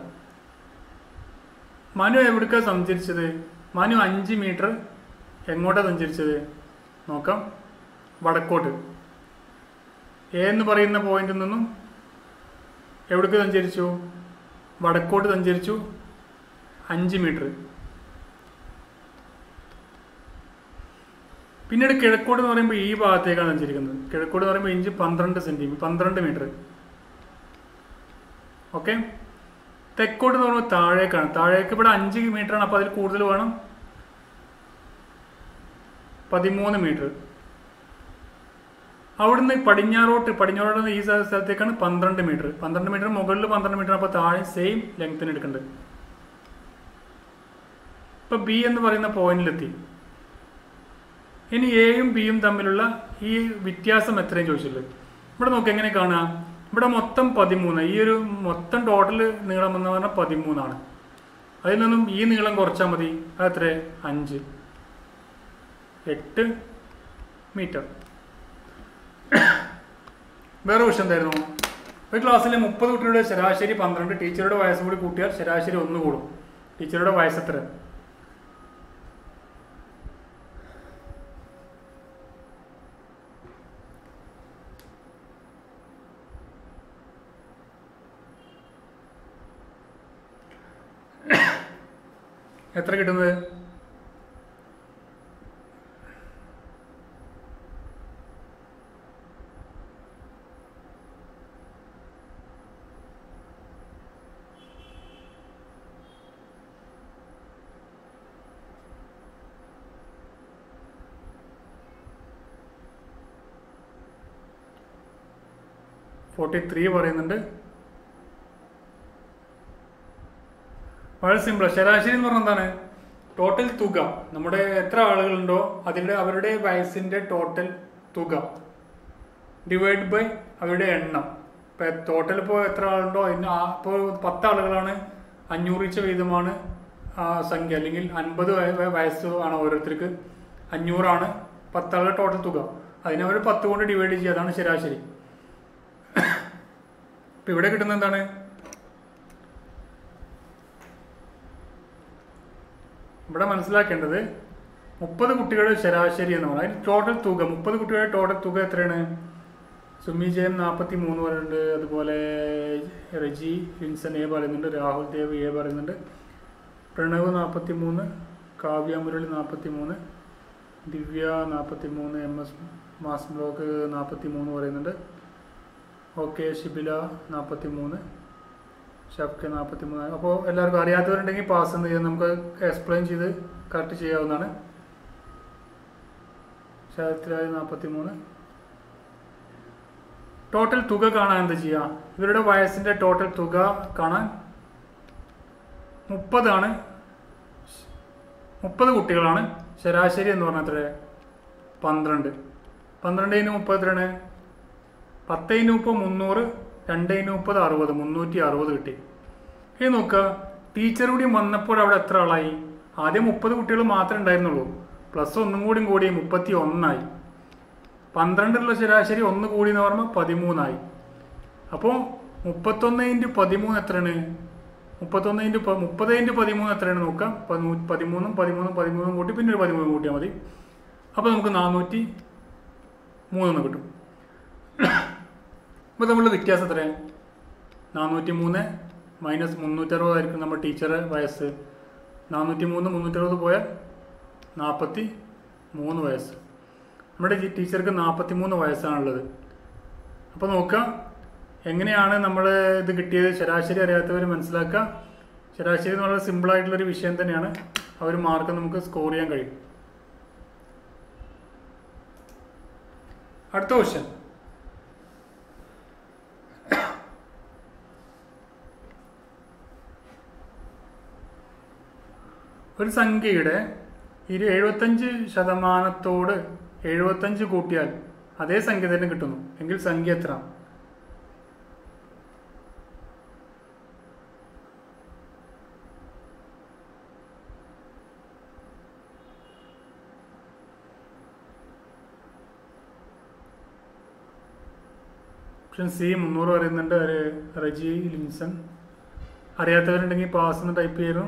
മനു എവിടേക്കാണ് സഞ്ചരിച്ചത് മനു അഞ്ച് മീറ്റർ എങ്ങോട്ടാണ് സഞ്ചരിച്ചത് നോക്കാം വടക്കോട്ട് എ എന്ന് പറയുന്ന പോയിന്റിൽ നിന്നും എവിടേക്ക് സഞ്ചരിച്ചു വടക്കോട്ട് സഞ്ചരിച്ചു അഞ്ച് മീറ്റർ പിന്നീട് കിഴക്കോട്ട് എന്ന് പറയുമ്പോൾ ഈ ഭാഗത്തേക്കാണ് സഞ്ചരിക്കുന്നത് കിഴക്കോട്ട് എന്ന് പറയുമ്പോൾ ഇഞ്ച് പന്ത്രണ്ട് സെന്റിമീറ്റർ പന്ത്രണ്ട് മീറ്റർ ഓക്കെ തെക്കോട്ട് എന്ന് പറയുമ്പോൾ താഴേക്കാണ് താഴേക്ക് ഇവിടെ അഞ്ച് മീറ്റർ ആണ് അപ്പോൾ അതിൽ കൂടുതൽ വേണം പതിമൂന്ന് മീറ്റർ അവിടുന്ന് പടിഞ്ഞാറോട്ട് പടിഞ്ഞാറോട്ട് ഈ സ്ഥ- സ്ഥലത്തേക്കാണ് പന്ത്രണ്ട് മീറ്റർ പന്ത്രണ്ട് മീറ്റർ മുകളിൽ പന്ത്രണ്ട് മീറ്റർ അപ്പോൾ താഴെ സെയിം ലെങ്ത്തിന് എടുക്കേണ്ടത് ഇപ്പൊ ബി എന്ന് പറയുന്ന പോയിന്റിലെത്തി ഇനി എയും ബിയും തമ്മിലുള്ള ഈ വ്യത്യാസം എത്രയും ചോദിച്ചിട്ടുള്ളത് ഇവിടെ നോക്കി എങ്ങനെ കാണാം ഇവിടെ മൊത്തം പതിമൂന്ന് ഈ ഒരു മൊത്തം ടോട്ടൽ നീളം എന്ന് പറഞ്ഞാൽ പതിമൂന്നാണ് അതിൽ നിന്നും ഈ നീളം കുറച്ചാൽ മതി അതെത്ര അഞ്ച് എട്ട് മീറ്റർ വേറെ ക്വസ്റ്റൻ എന്തായിരുന്നു ഒരു ക്ലാസ്സിലെ മുപ്പത് കുട്ടികളുടെ ശരാശരി പന്ത്രണ്ട് ടീച്ചറുടെ വയസ്സ് കൂടി കൂട്ടിയാൽ ശരാശരി ഒന്ന് കൂടും ടീച്ചറുടെ വയസ്സ് എത്ര എത്ര കിട്ടുന്നത് ഫോർട്ടി ത്രീ പറയുന്നുണ്ട് വളരെ സിമ്പിൾ ശരാശരി എന്ന് പറഞ്ഞാൽ എന്താണ് ടോട്ടൽ തുക നമ്മുടെ എത്ര ആളുകളുണ്ടോ അതിൻ്റെ അവരുടെ വയസ്സിന്റെ ടോട്ടൽ തുക ഡിവൈഡ് ബൈ അവരുടെ എണ്ണം ഇപ്പം ടോട്ടൽ ഇപ്പോൾ എത്ര ആളുണ്ടോ അതിന് ഇപ്പോൾ പത്ത് ആളുകളാണ് അഞ്ഞൂറ് വെച്ച വീതമാണ് ആ സംഖ്യ അല്ലെങ്കിൽ അൻപത് വയസ്സ് ആണ് ഓരോരുത്തർക്ക് അഞ്ഞൂറാണ് പത്താളുടെ ടോട്ടൽ തുക അതിനെ അവർ പത്ത് കൊണ്ട് ഡിവൈഡ് ചെയ്യുക അതാണ് ശരാശരി ഇപ്പം ഇവിടെ കിട്ടുന്നത് എന്താണ് ഇവിടെ മനസ്സിലാക്കേണ്ടത് മുപ്പത് കുട്ടികളുടെ ശരാശരി എന്ന് പറഞ്ഞാൽ അതിന് ടോട്ടൽ തുക മുപ്പത് കുട്ടികളുടെ ടോട്ടൽ തുക എത്രയാണ് സുമി ജയൻ നാൽപ്പത്തി മൂന്ന് പറയുന്നുണ്ട് അതുപോലെ റജി വിൻസൻ എ പറയുന്നുണ്ട് രാഹുൽ ദേവ് എ പറയുന്നുണ്ട് പ്രണവ് നാൽപ്പത്തി മൂന്ന് കാവ്യ മുരളി നാൽപ്പത്തി മൂന്ന് ദിവ്യ നാൽപ്പത്തി മൂന്ന് എം എസ് മാസ് ബ്ലോക്ക് നാൽപ്പത്തി മൂന്ന് പറയുന്നുണ്ട് ഓക്കെ ഷിബില നാൽപ്പത്തി മൂന്ന് ഷഫ്ക്ക് നാൽപ്പത്തി മൂന്ന് അപ്പോൾ എല്ലാവർക്കും അറിയാത്തവരുണ്ടെങ്കിൽ പാസ് എന്ന് ചെയ്ത് നമുക്ക് എക്സ്പ്ലെയിൻ ചെയ്ത് കറക്റ്റ് ചെയ്യാവുന്നതാണ് ശരത്രാജ് നാൽപ്പത്തി മൂന്ന് ടോട്ടൽ തുക കാണാൻ എന്താ ചെയ്യുക ഇവരുടെ വയസ്സിന്റെ ടോട്ടൽ തുക കാണാൻ മുപ്പതാണ് മുപ്പത് കുട്ടികളാണ് ശരാശരി എന്ന് പറഞ്ഞാൽ എത്ര പന്ത്രണ്ട് പന്ത്രണ്ടിന് മുപ്പത് എത്രയാണ് പത്തിന് മുപ്പത് മുന്നൂറ് രണ്ടിന് മുപ്പത് അറുപത് മുന്നൂറ്റി അറുപത് കിട്ടി ഇനി നോക്കുക ടീച്ചർ കൂടി വന്നപ്പോൾ അവിടെ എത്ര ആളായി ആദ്യം മുപ്പത് കുട്ടികൾ മാത്രമേ ഉണ്ടായിരുന്നുള്ളൂ പ്ലസ് ഒന്നും കൂടി കൂടി മുപ്പത്തി ഒന്നായി പന്ത്രണ്ടിലുള്ള ശരാശരി ഒന്ന് കൂടി എന്ന് പറയുമ്പോൾ പതിമൂന്നായി അപ്പോൾ മുപ്പത്തൊന്ന് ഇൻറ്റു പതിമൂന്ന് എത്രയാണ് മുപ്പത്തൊന്ന് ഇൻറ്റു പ- മുപ്പത് ഇൻറ്റു പതിമൂന്ന് എത്രയാണ് നോക്കാം പതിമൂ- പതിമൂന്നും പതിമൂന്നും പതിമൂന്നും കൂട്ടി പിന്നെ ഒരു പതിമൂന്നും കൂട്ടിയാൽ മതി അപ്പോൾ നമുക്ക് നാനൂറ്റി മൂന്നെന്ന് കിട്ടും അപ്പോൾ തമ്മിലുള്ള വ്യത്യാസം എത്രയാണ് നാനൂറ്റി മൂന്ന് മൈനസ് മുന്നൂറ്ററുപതായിരിക്കും നമ്മുടെ ടീച്ചറെ വയസ്സ് നാനൂറ്റി മൂന്ന് മുന്നൂറ്ററുപത് പോയാൽ നാൽപ്പത്തി മൂന്ന് വയസ്സ് നമ്മുടെ ഈ ടീച്ചർക്ക് നാൽപ്പത്തി മൂന്ന് വയസ്സാണുള്ളത് അപ്പോൾ നോക്കാം എങ്ങനെയാണ് നമ്മൾ ഇത് കിട്ടിയത് ശരാശരി അറിയാത്തവർ മനസ്സിലാക്കുക ശരാശരി എന്ന് വളരെ സിമ്പിളായിട്ടുള്ളൊരു വിഷയം തന്നെയാണ് ആ ഒരു മാർക്ക് നമുക്ക് സ്കോർ ചെയ്യാൻ കഴിയും അടുത്ത ക്വസ്റ്റ്യൻ ഒരു സംഖ്യയുടെ ഇരു എഴുപത്തഞ്ച് ശതമാനത്തോട് എഴുപത്തഞ്ച് കൂട്ടിയാൽ അതേ സംഖ്യ തന്നെ കിട്ടുന്നു എങ്കിൽ സംഖ്യ എത്ര ഓപ്ഷൻ സി മുന്നൂറ് പറയുന്നുണ്ട് ഒരു റജി ലിൻസൺ അറിയാത്തവരുണ്ടെങ്കിൽ പാസ് എന്ന് ടൈപ്പ് ചെയ്യുന്നു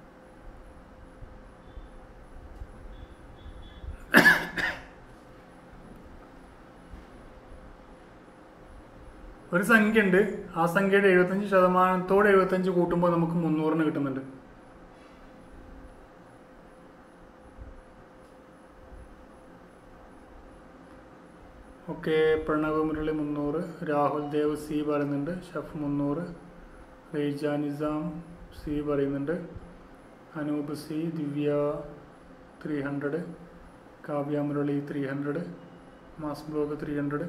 ഒരു സംഖ്യ ഉണ്ട് ആ സംഖ്യയുടെ എഴുപത്തഞ്ച് ശതമാനത്തോട് എഴുപത്തഞ്ച് കൂട്ടുമ്പോൾ നമുക്ക് മുന്നൂറിന് കിട്ടുന്നുണ്ട് ഓക്കെ പ്രണവ് മുരളി മുന്നൂറ് രാഹുൽ ദേവ് സി പറയുന്നുണ്ട് ഷഫ് മുന്നൂറ് റെയ്ജ നിസാം സി പറയുന്നുണ്ട് Anoop C Divya three hundred Kavya Murali three hundred mass block three hundred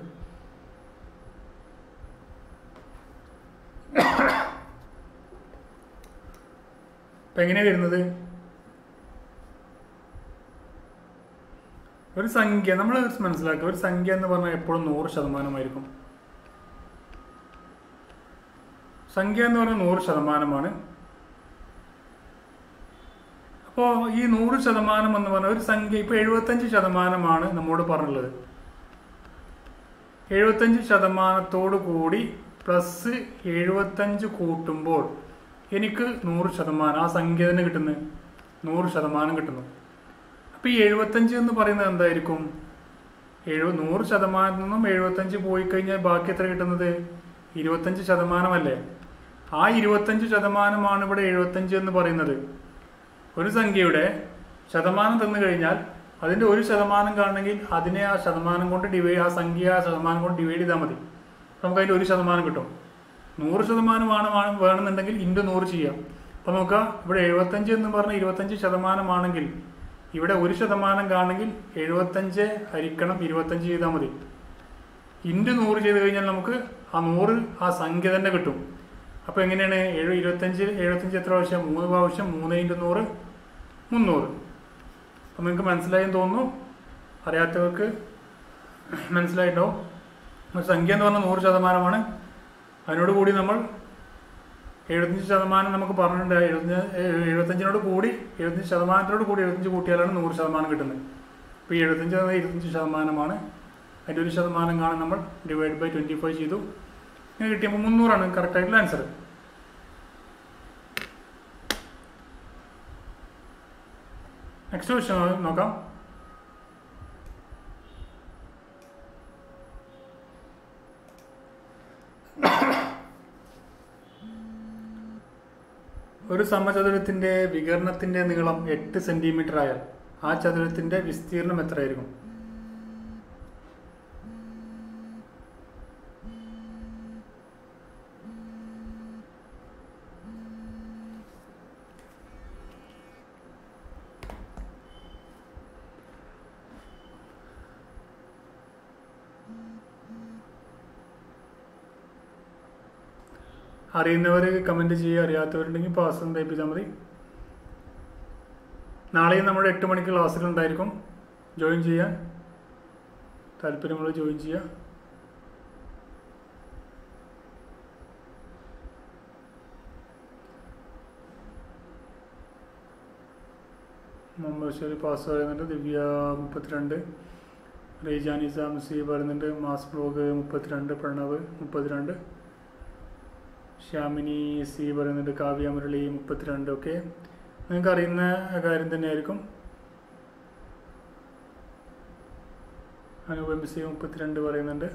അപ്പം എങ്ങനെയാണ് വരുന്നത് ഒരു സംഖ്യ നമ്മൾ മനസ്സിലാക്കുക ഒരു സംഖ്യ എന്ന് പറഞ്ഞാൽ എപ്പോഴും നൂറ് ശതമാനമായിരിക്കും സംഖ്യ എന്ന് പറഞ്ഞാൽ നൂറ് ശതമാനമാണ് അപ്പോൾ ഈ നൂറ് ശതമാനം എന്ന് പറഞ്ഞാൽ ഒരു സംഖ്യ ഇപ്പോൾ എഴുപത്തഞ്ച് ശതമാനമാണ് നമ്മോട് പറഞ്ഞുള്ളത് എഴുപത്തഞ്ച് ശതമാനത്തോടു കൂടി പ്ലസ് എഴുപത്തഞ്ച് കൂട്ടുമ്പോൾ എനിക്ക് നൂറ് ശതമാനം ആ സംഖ്യ തന്നെ കിട്ടുന്നത് നൂറ് ശതമാനം കിട്ടുന്നു അപ്പോൾ ഈ എഴുപത്തഞ്ച് എന്ന് പറയുന്നത് എന്തായിരിക്കും എഴു നൂറ് ശതമാനത്തിൽ നിന്നും എഴുപത്തഞ്ച് പോയി കഴിഞ്ഞാൽ ബാക്കി എത്ര കിട്ടുന്നത് ഇരുപത്തഞ്ച് ശതമാനമല്ലേ ആ ഇരുപത്തഞ്ച് ശതമാനമാണ് ഇവിടെ എഴുപത്തഞ്ച് എന്ന് പറയുന്നത് ഒരു സംഖ്യയുടെ ശതമാനം തന്നു കഴിഞ്ഞാൽ അതിൻ്റെ ഒരു ശതമാനം കാണണമെങ്കിൽ അതിനെ ആ ശതമാനം കൊണ്ട് ഡിവൈഡ് ആ സംഖ്യ ആ ശതമാനം കൊണ്ട് ഡിവൈഡ് ചെയ്താൽ മതി നമുക്ക് അതിൻ്റെ ഒരു ശതമാനം കിട്ടും നൂറ് ശതമാനമാണ് വാ- വേണമെന്നുണ്ടെങ്കിൽ ഇൻറ്റു നൂറ് ചെയ്യാം അപ്പോൾ നോക്കാം ഇവിടെ എഴുപത്തഞ്ച് എന്ന് പറഞ്ഞാൽ ഇരുപത്തഞ്ച് ശതമാനമാണെങ്കിൽ ഇവിടെ ഒരു ശതമാനം കാണണമെങ്കിൽ എഴുപത്തഞ്ച് ഹരിക്കണം ഇരുപത്തഞ്ച് ചെയ്താൽ മതി ഇൻറ്റു നൂറ് ചെയ്ത് കഴിഞ്ഞാൽ നമുക്ക് ആ നൂറ് ആ സംഖ്യ തന്നെ കിട്ടും അപ്പോൾ എങ്ങനെയാണ് ഏഴ് ഇരുപത്തഞ്ച് എഴുപത്തഞ്ച് എത്ര പ്രാവശ്യം മൂന്ന് പ്രാവശ്യം മൂന്ന് ഇൻറ്റു നൂറ് മുന്നൂറ് അപ്പം നിങ്ങൾക്ക് മനസ്സിലായെന്ന് തോന്നുന്നു അറിയാത്തവർക്ക് മനസ്സിലായിട്ടോ ഒരു സംഖ്യ എന്ന് പറഞ്ഞാൽ നൂറ് ശതമാനമാണ് അതിനോട് കൂടി നമ്മൾ എഴുപത്തഞ്ച് ശതമാനം നമുക്ക് പറഞ്ഞിട്ടുണ്ട് എഴുപത്തഞ്ച് എഴുപത്തഞ്ചിനോട് കൂടി എഴുപത്തഞ്ച് ശതമാനത്തിനോട് കൂടി എഴുപത്തഞ്ച് കൂട്ടിയാലാണ് നൂറ് ശതമാനം കിട്ടുന്നത് ഇപ്പോൾ ഈ എഴുപത്തഞ്ച് എന്നത് ഇരുപത്തഞ്ച് ശതമാനമാണ് അതിൻ്റെ ഒരു ശതമാനം കാണാൻ നമ്മൾ ഡിവൈഡ് ബൈ ട്വൻറ്റി ഫൈവ് ചെയ്തു ഇങ്ങനെ കിട്ടിയപ്പോൾ മുന്നൂറാണ് കറക്റ്റായിട്ടുള്ള ആൻസർ നെക്സ്റ്റ് ക്വസ്റ്റ്യൻ നോക്കാം ഒരു സമചതുരത്തിന്റെ വികരണത്തിന്റെ നീളം എട്ട് സെന്റിമീറ്റർ ആയാൽ ആ ചതുരത്തിന്റെ വിസ്തീർണം എത്രയായിരിക്കും അറിയുന്നവർ കമൻറ്റ് ചെയ്യുക അറിയാത്തവരുണ്ടെങ്കിൽ പാസ് ടൈപ്പ് ചെയ്താൽ മതി നാളെയും നമ്മുടെ എട്ട് മണിക്ക് ക്ലാസ്സുകളുണ്ടായിരിക്കും ജോയിൻ ചെയ്യാൻ താല്പര്യമുള്ള ജോയിൻ ചെയ്യുക മുഹമ്മദ് ബഷീർ പാസ് പറയുന്നുണ്ട് ദിവ്യ മുപ്പത്തിരണ്ട് റീജാൻ നിസാം സി പറയുന്നുണ്ട് മാസ് ബ്ലോഗ് മുപ്പത്തിരണ്ട് പ്രണവ് മുപ്പത്തിരണ്ട് ശ്യാമിനി സി പറയുന്നുണ്ട് കാവ്യ മുരളി മുപ്പത്തിരണ്ട് ഒക്കെ നിങ്ങൾക്ക് അറിയുന്ന കാര്യം തന്നെയായിരിക്കും അനൂപ് എം സി മുപ്പത്തിരണ്ട് പറയുന്നുണ്ട്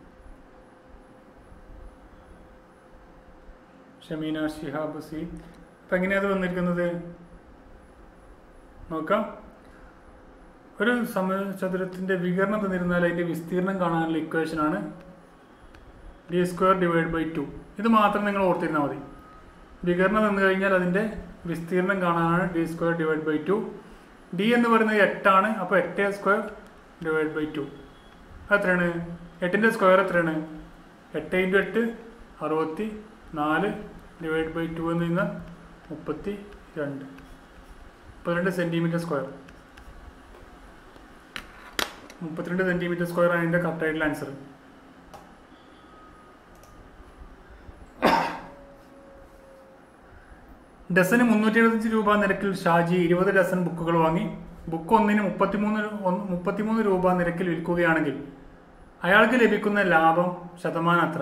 ഷമീന ഷിഹാബ് സി അപ്പം എങ്ങനെയാണ് വന്നിരിക്കുന്നത് നോക്കാം ഒരു സമചതുരത്തിൻ്റെ വികരണം തന്നിരുന്നാൽ അതിൻ്റെ വിസ്തീർണം കാണാനുള്ള ഇക്വേഷനാണ് D square divide by two ഇത് മാത്രം നിങ്ങൾ ഓർത്തിരുന്നാൽ മതി വികരണം തന്നു കഴിഞ്ഞാൽ അതിൻ്റെ വിസ്തീർണം കാണാനാണ് D square divide by two D എന്ന് പറയുന്നത് എട്ടാണ് അപ്പോൾ എട്ട് സ്ക്വയർ ഡിവൈഡ് ബൈ ടു എത്രയാണ് എട്ടിൻ്റെ സ്ക്വയർ എത്രയാണ് എട്ട് ഇൻറ്റു എട്ട് അറുപത്തി നാല് ഡിവൈഡ് ബൈ ടു എന്ന് കഴിഞ്ഞാൽ മുപ്പത്തി രണ്ട് മുപ്പത്തിരണ്ട് സെൻറ്റിമീറ്റർ സ്ക്വയർ മുപ്പത്തിരണ്ട് സെൻറ്റിമീറ്റർ സ്ക്വയർ ആണ് അതിൻ്റെ കറക്റ്റായിട്ടുള്ള ആൻസർ ഡസന് മുന്നൂറ്റി എഴുപത്തഞ്ച് രൂപ നിരക്കിൽ ഷാജി ഇരുപത് ഡസൻ ബുക്കുകൾ വാങ്ങി ബുക്ക് ഒന്നിന് മുപ്പത്തിമൂന്ന് ഒന്ന് മുപ്പത്തിമൂന്ന് രൂപ നിരക്കിൽ വിൽക്കുകയാണെങ്കിൽ അയാൾക്ക് ലഭിക്കുന്ന ലാഭം ശതമാനം എത്ര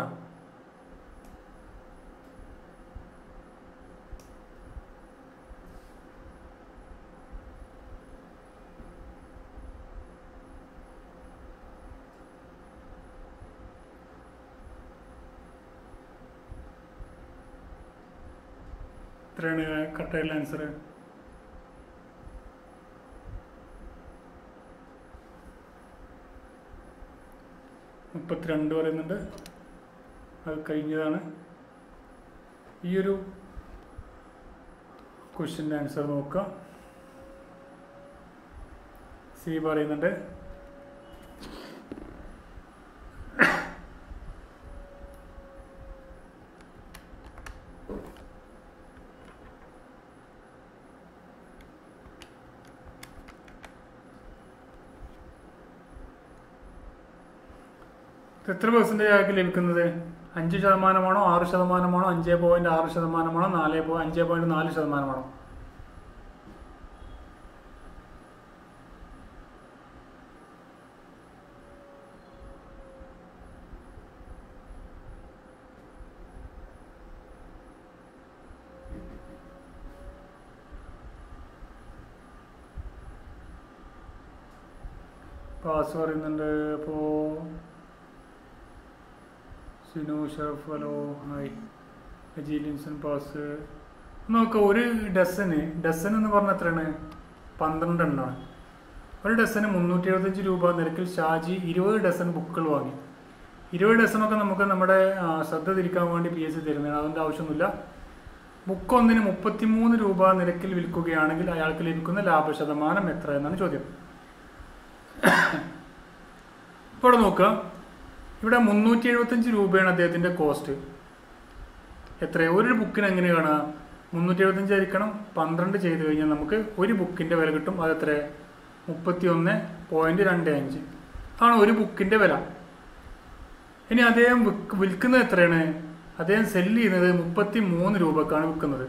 എത്രയാണ് കറക്റ്റായിട്ടുള്ള ആൻസർ മുപ്പത്തിരണ്ട് പറയുന്നുണ്ട് അത് കഴിഞ്ഞതാണ് ഈ ഒരു ക്വസ്റ്റ്യൻ്റെ ആൻസർ നോക്കാം സി പറയുന്നുണ്ട് ഇത് എത്ര പെർസെൻറ്റേജ് അയാൾക്ക് ലഭിക്കുന്നത് അഞ്ച് ശതമാനമാണോ ആറ് ശതമാനമാണോ അഞ്ച് പോയിന്റ് ആറ് ശതമാനമാണോ നാല് പോ അഞ്ച് പോയിന്റ് നാല് ശതമാനമാണോ പാസ് പറയുന്നുണ്ട് അപ്പോൾ സിനു ഷറഫ് ഹലോ ഹായ് അജീലിൻസൺ പാസ് നോക്കുക ഒരു ഡസന് ഡസൻ എന്ന് പറഞ്ഞാൽ എത്രയാണ് പന്ത്രണ്ട് എണ്ണമാണ് ഒരു ഡസന് മുന്നൂറ്റി എഴുപത്തഞ്ച് രൂപ നിരക്കിൽ ഷാജി ഇരുപത് ഡസൻ ബുക്കുകൾ വാങ്ങി ഇരുപത് ഡസനൊക്കെ നമുക്ക് നമ്മുടെ ആ, ശ്രദ്ധ തിരിക്കാൻ വേണ്ടി പി എസ് സി തരുന്നതാണ് അതിൻ്റെ ആവശ്യമൊന്നുമില്ല ബുക്ക് ഒന്നിന് മുപ്പത്തിമൂന്ന് രൂപ നിരക്കിൽ വിൽക്കുകയാണെങ്കിൽ അയാൾക്ക് ലഭിക്കുന്ന ലാഭശതമാനം എത്ര എന്നാണ് ചോദ്യം ഇപ്പോൾ ഇവിടെ നോക്കുക ഇവിടെ മുന്നൂറ്റി എഴുപത്തഞ്ച് രൂപയാണ് അദ്ദേഹത്തിന്റെ കോസ്റ്റ് എത്ര ഒരു ബുക്കിന് എങ്ങനെ കാണുക മുന്നൂറ്റി എഴുപത്തഞ്ച് ആയിരിക്കണം പന്ത്രണ്ട് ചെയ്ത് കഴിഞ്ഞാൽ നമുക്ക് ഒരു ബുക്കിന്റെ വില കിട്ടും അത് എത്ര മുപ്പത്തി ഒന്ന് പോയിന്റ് രണ്ട് അഞ്ച് ആണ് ഒരു ബുക്കിന്റെ വില ഇനി അദ്ദേഹം വിക്ക് വിൽക്കുന്നത് എത്രയാണ് അദ്ദേഹം സെല്ല് ചെയ്യുന്നത് മുപ്പത്തി മൂന്ന് രൂപക്കാണ് വിൽക്കുന്നത്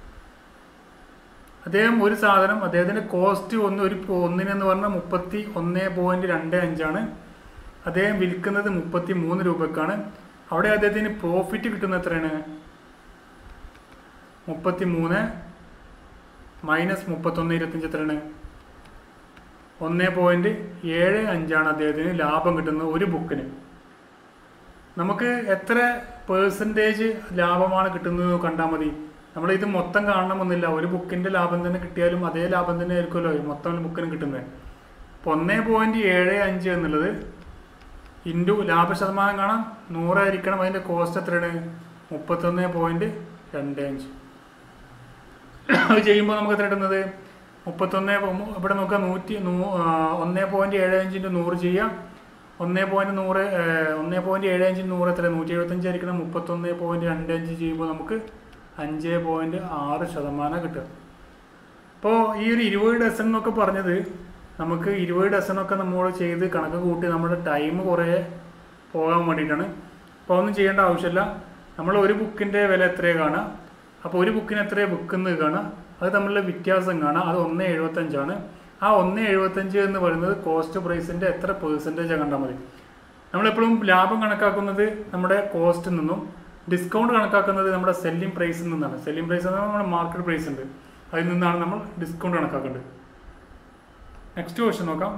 അദ്ദേഹം ഒരു സാധനം അദ്ദേഹത്തിന്റെ കോസ്റ്റ് ഒന്ന് ഒരു ഒന്നിനെന്ന് പറഞ്ഞാൽ മുപ്പത്തി ഒന്ന് പോയിന്റ് രണ്ട് അഞ്ചാണ് അദ്ദേഹം വിൽക്കുന്നത് മുപ്പത്തി മൂന്ന് രൂപക്കാണ് അവിടെ അദ്ദേഹത്തിന് പ്രോഫിറ്റ് കിട്ടുന്ന എത്രയാണ് മുപ്പത്തി മൂന്ന് മൈനസ് മുപ്പത്തൊന്ന് ഇരുപത്തഞ്ച് എത്രയാണ് ഒന്ന് പോയിന്റ് ഏഴ് അഞ്ചാണ് അദ്ദേഹത്തിന് ലാഭം കിട്ടുന്നത് ഒരു ബുക്കിന് നമുക്ക് എത്ര പേഴ്സൻറ്റേജ് ലാഭമാണ് കിട്ടുന്നത് കണ്ടാൽ മതി നമ്മൾ ഇത് മൊത്തം കാണണമെന്നില്ല ഒരു ബുക്കിന്റെ ലാഭം തന്നെ കിട്ടിയാലും അതേ ലാഭം തന്നെ ആയിരിക്കുമല്ലോ ഈ മൊത്തം ബുക്കിന് കിട്ടുന്നത് അപ്പോൾ ഒന്നേ പോയിന്റ് ഏഴ് അഞ്ച് എന്നുള്ളത് ഇൻറ്റു ലാഭശതമാനം കാണാം നൂറായിരിക്കണം അതിന്റെ കോസ്റ്റ് എത്രയാണ് മുപ്പത്തൊന്ന് പോയിന്റ് രണ്ട് അഞ്ച് അത് ചെയ്യുമ്പോൾ നമുക്ക് എത്ര കിട്ടുന്നത് മുപ്പത്തൊന്ന് പോ- ഇവിടെ നോക്കാം നൂറ്റി നൂ ഒന്നേ പോയിന്റ് ഏഴ് അഞ്ചിൻ്റെ നൂറ് ചെയ്യാം ഒന്നേ പോയിന്റ് നൂറ് ഒന്നേ പോയിന്റ് ഏഴ് അഞ്ചിന് നൂറ് എത്ര നൂറ്റി എഴുപത്തഞ്ച് ആയിരിക്കണം മുപ്പത്തൊന്ന് പോയിന്റ് രണ്ട് അഞ്ച് ചെയ്യുമ്പോൾ നമുക്ക് അഞ്ച് പോയിന്റ് ആറ് ശതമാനം കിട്ടുക അപ്പോൾ ഈ ഒരു ഇരുപത് ഡസൺ എന്നൊക്കെ പറഞ്ഞത് നമുക്ക് ഇരുപത് ഡസണൊക്കെ നമ്മൾ ചെയ്ത് കണക്ക് കൂട്ടി നമ്മുടെ ടൈം കുറേ പോകാൻ വേണ്ടിയിട്ടാണ് അപ്പോൾ ഒന്നും ചെയ്യേണ്ട ആവശ്യമില്ല നമ്മൾ ഒരു ബുക്കിൻ്റെ വില എത്രയാണ് കാണുക അപ്പോൾ ഒരു ബുക്കിന് എത്രയാണ് വിൽക്കുന്നത് കാണുക അത് തമ്മിലുള്ള വ്യത്യാസം കാണാം അത് ഒന്ന് എഴുപത്തഞ്ചാണ് ആ ഒന്ന് എഴുപത്തഞ്ച് എന്ന് പറയുന്നത് കോസ്റ്റ് പ്രൈസിൻ്റെ എത്ര പെർസെൻറ്റേജ് കണ്ടാൽ മതി നമ്മളെപ്പോഴും ലാഭം കണക്കാക്കുന്നത് നമ്മുടെ കോസ്റ്റിൽ നിന്നും ഡിസ്കൗണ്ട് കണക്കാക്കുന്നത് നമ്മുടെ സെല്ലിംഗ് പ്രൈസിൽ നിന്നാണ് സെല്ലിംഗ് പ്രൈസ് എന്ന് നമ്മുടെ മാർക്കറ്റ് പ്രൈസ് ഉണ്ട് അതിൽ നിന്നാണ് നമ്മൾ ഡിസ്കൗണ്ട് കണക്കാക്കേണ്ടത് നെക്സ്റ്റ് ക്വസ്റ്റ്യൻ നോക്കാം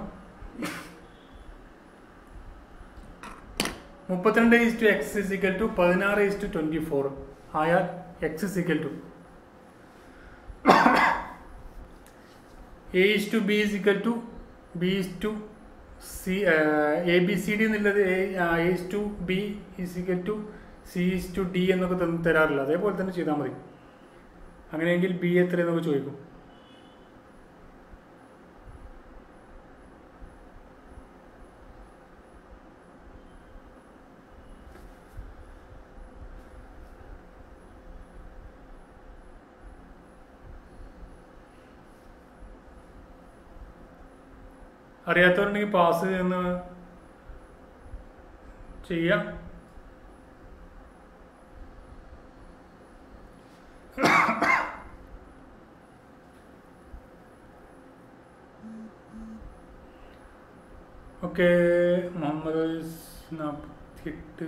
മുപ്പത്തിരണ്ട് is to X is equal to പതിനാറ് ഈസ് ടു ട്വന്റി ഫോർ ആയാൽ X is equal to A is to B is equal to B is to C A B C D എന്നുള്ളത് A is to B is equal to C is to D എന്നൊക്കെ തന്ന് തരാറില്ല അതേപോലെ തന്നെ ചെയ്താൽ മതി അങ്ങനെയെങ്കിൽ ബി എത്രയെന്നൊക്കെ ചോദിക്കും അറിയാത്തവരുണ്ടെങ്കിൽ പാസ് എന്ന് ചെയ്യാം ഓക്കെ മുഹമ്മദ് നാൽപ്പത്തിയെട്ട്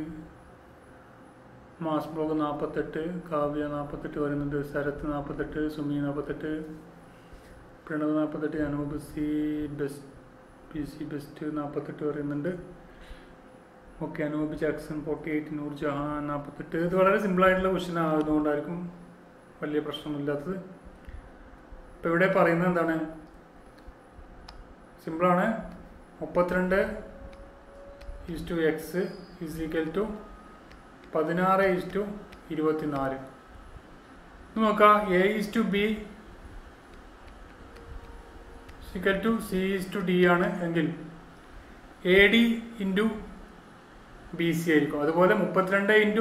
മാസ് ബ്ലോഗ് നാൽപ്പത്തെട്ട് കാവ്യ നാൽപ്പത്തെട്ട് വരുന്നുണ്ട് ശരത്ത് നാൽപ്പത്തെട്ട് സുമി നാൽപ്പത്തെട്ട് പ്രണവ് നാൽപ്പത്തെട്ട് Anoop C best P C best നാൽപ്പത്തെട്ട് പറയുന്നുണ്ട് okay Anoop Jackson forty eight Noor Jahan നാൽപ്പത്തെട്ട് ഇത് വളരെ സിമ്പിളായിട്ടുള്ള ക്വസ്റ്റ്യൻ ആയതുകൊണ്ടായിരിക്കും വലിയ പ്രശ്നമൊന്നുമില്ലാത്തത് ഇപ്പോൾ ഇവിടെ പറയുന്നത് എന്താണ് സിമ്പിളാണ് മുപ്പത്തിരണ്ട് is to X is equal to പതിനാറ് ഈസ് ടു ഇരുപത്തിനാല് നോക്കാം A is to B is equal to C is to D ആണ് എങ്കിൽ A D into B C ആയിരിക്കും അതുപോലെ മുപ്പത്തിരണ്ട് ഇൻറ്റു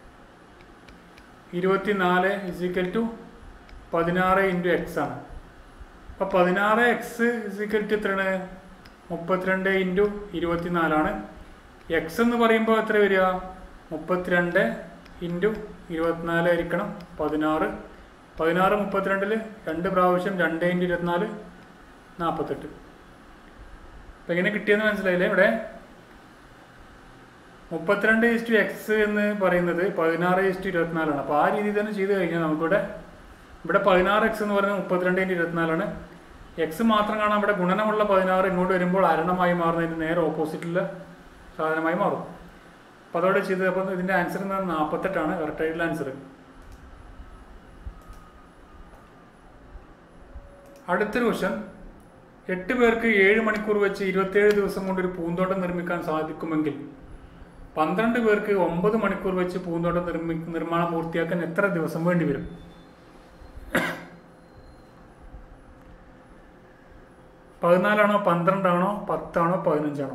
ഇരുപത്തിനാല് ഇസിക്കൽ ടു പതിനാറ് ഇൻറ്റു എക്സ് ആണ് അപ്പോൾ പതിനാറ് എക്സ് ഇസിക്കൽ ടു എത്രയാണ് മുപ്പത്തിരണ്ട് ഇൻറ്റു ഇരുപത്തിനാലാണ് എക്സ് എന്ന് പറയുമ്പോൾ എത്ര വരിക മുപ്പത്തിരണ്ട് ഇൻറ്റു ഇരുപത്തിനാല് ആയിരിക്കണം പതിനാറ് പതിനാറ് മുപ്പത്തിരണ്ടിൽ രണ്ട് പ്രാവശ്യം രണ്ട് ഇൻറ്റു ഇരുപത്തിനാല് നാൽപ്പത്തെട്ട് അപ്പം എങ്ങനെ കിട്ടിയെന്ന് മനസ്സിലായില്ലേ ഇവിടെ മുപ്പത്തിരണ്ട് ഇസ്റ്റു എക്സ് എന്ന് പറയുന്നത് പതിനാറ് ഇസ്റ്റു ഇരുപത്തിനാലാണ് അപ്പോൾ ആ രീതിയിൽ തന്നെ ചെയ്ത് കഴിഞ്ഞാൽ നമുക്കിവിടെ ഇവിടെ പതിനാറ് എക്സ് എന്ന് പറയുന്നത് മുപ്പത്തിരണ്ട് ഇൻറ്റു ഇരുപത്തിനാലാണ് എക്സ് മാത്രം കാണാൻ ഇവിടെ ഗുണനമുള്ള പതിനാറ് ഇങ്ങോട്ട് വരുമ്പോൾ അരണമായി മാറുന്നതിന് നേരെ ഓപ്പോസിറ്റുള്ള സാധനമായി മാറും അപ്പോൾ അതോടെ ചെയ്ത് അപ്പോൾ ഇതിൻ്റെ ആൻസർ എന്ന് പറഞ്ഞാൽ നാൽപ്പത്തെട്ടാണ് കറക്റ്റായിട്ടുള്ള ആൻസർ അടുത്തൊരു ക്വസ്റ്റൻ എട്ട് പേർക്ക് ഏഴ് മണിക്കൂർ വെച്ച് ഇരുപത്തേഴ് ദിവസം കൊണ്ട് ഒരു പൂന്തോട്ടം നിർമ്മിക്കാൻ സാധിക്കുമെങ്കിൽ പന്ത്രണ്ട് പേർക്ക് ഒമ്പത് മണിക്കൂർ വെച്ച് പൂന്തോട്ടം നിർമ്മി നിർമ്മാണം പൂർത്തിയാക്കാൻ എത്ര ദിവസം വേണ്ടി വരും പതിനാലാണോ പന്ത്രണ്ടാണോ പത്താണോ പതിനഞ്ചാണോ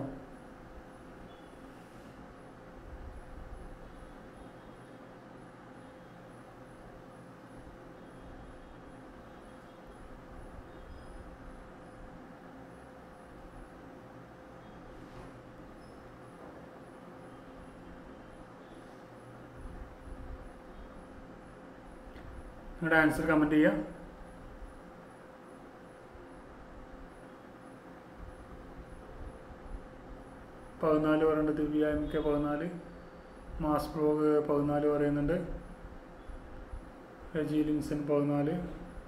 നിങ്ങളുടെ ആൻസർ കമൻറ്റ് ചെയ്യുക പതിനാല് പറയുന്നുണ്ട് ദിവ്യ എം കെ പതിനാല് മാസ് ബ്ലോഗ് പതിനാല് പറയുന്നുണ്ട് രജി ലിൻസൺ പതിനാല്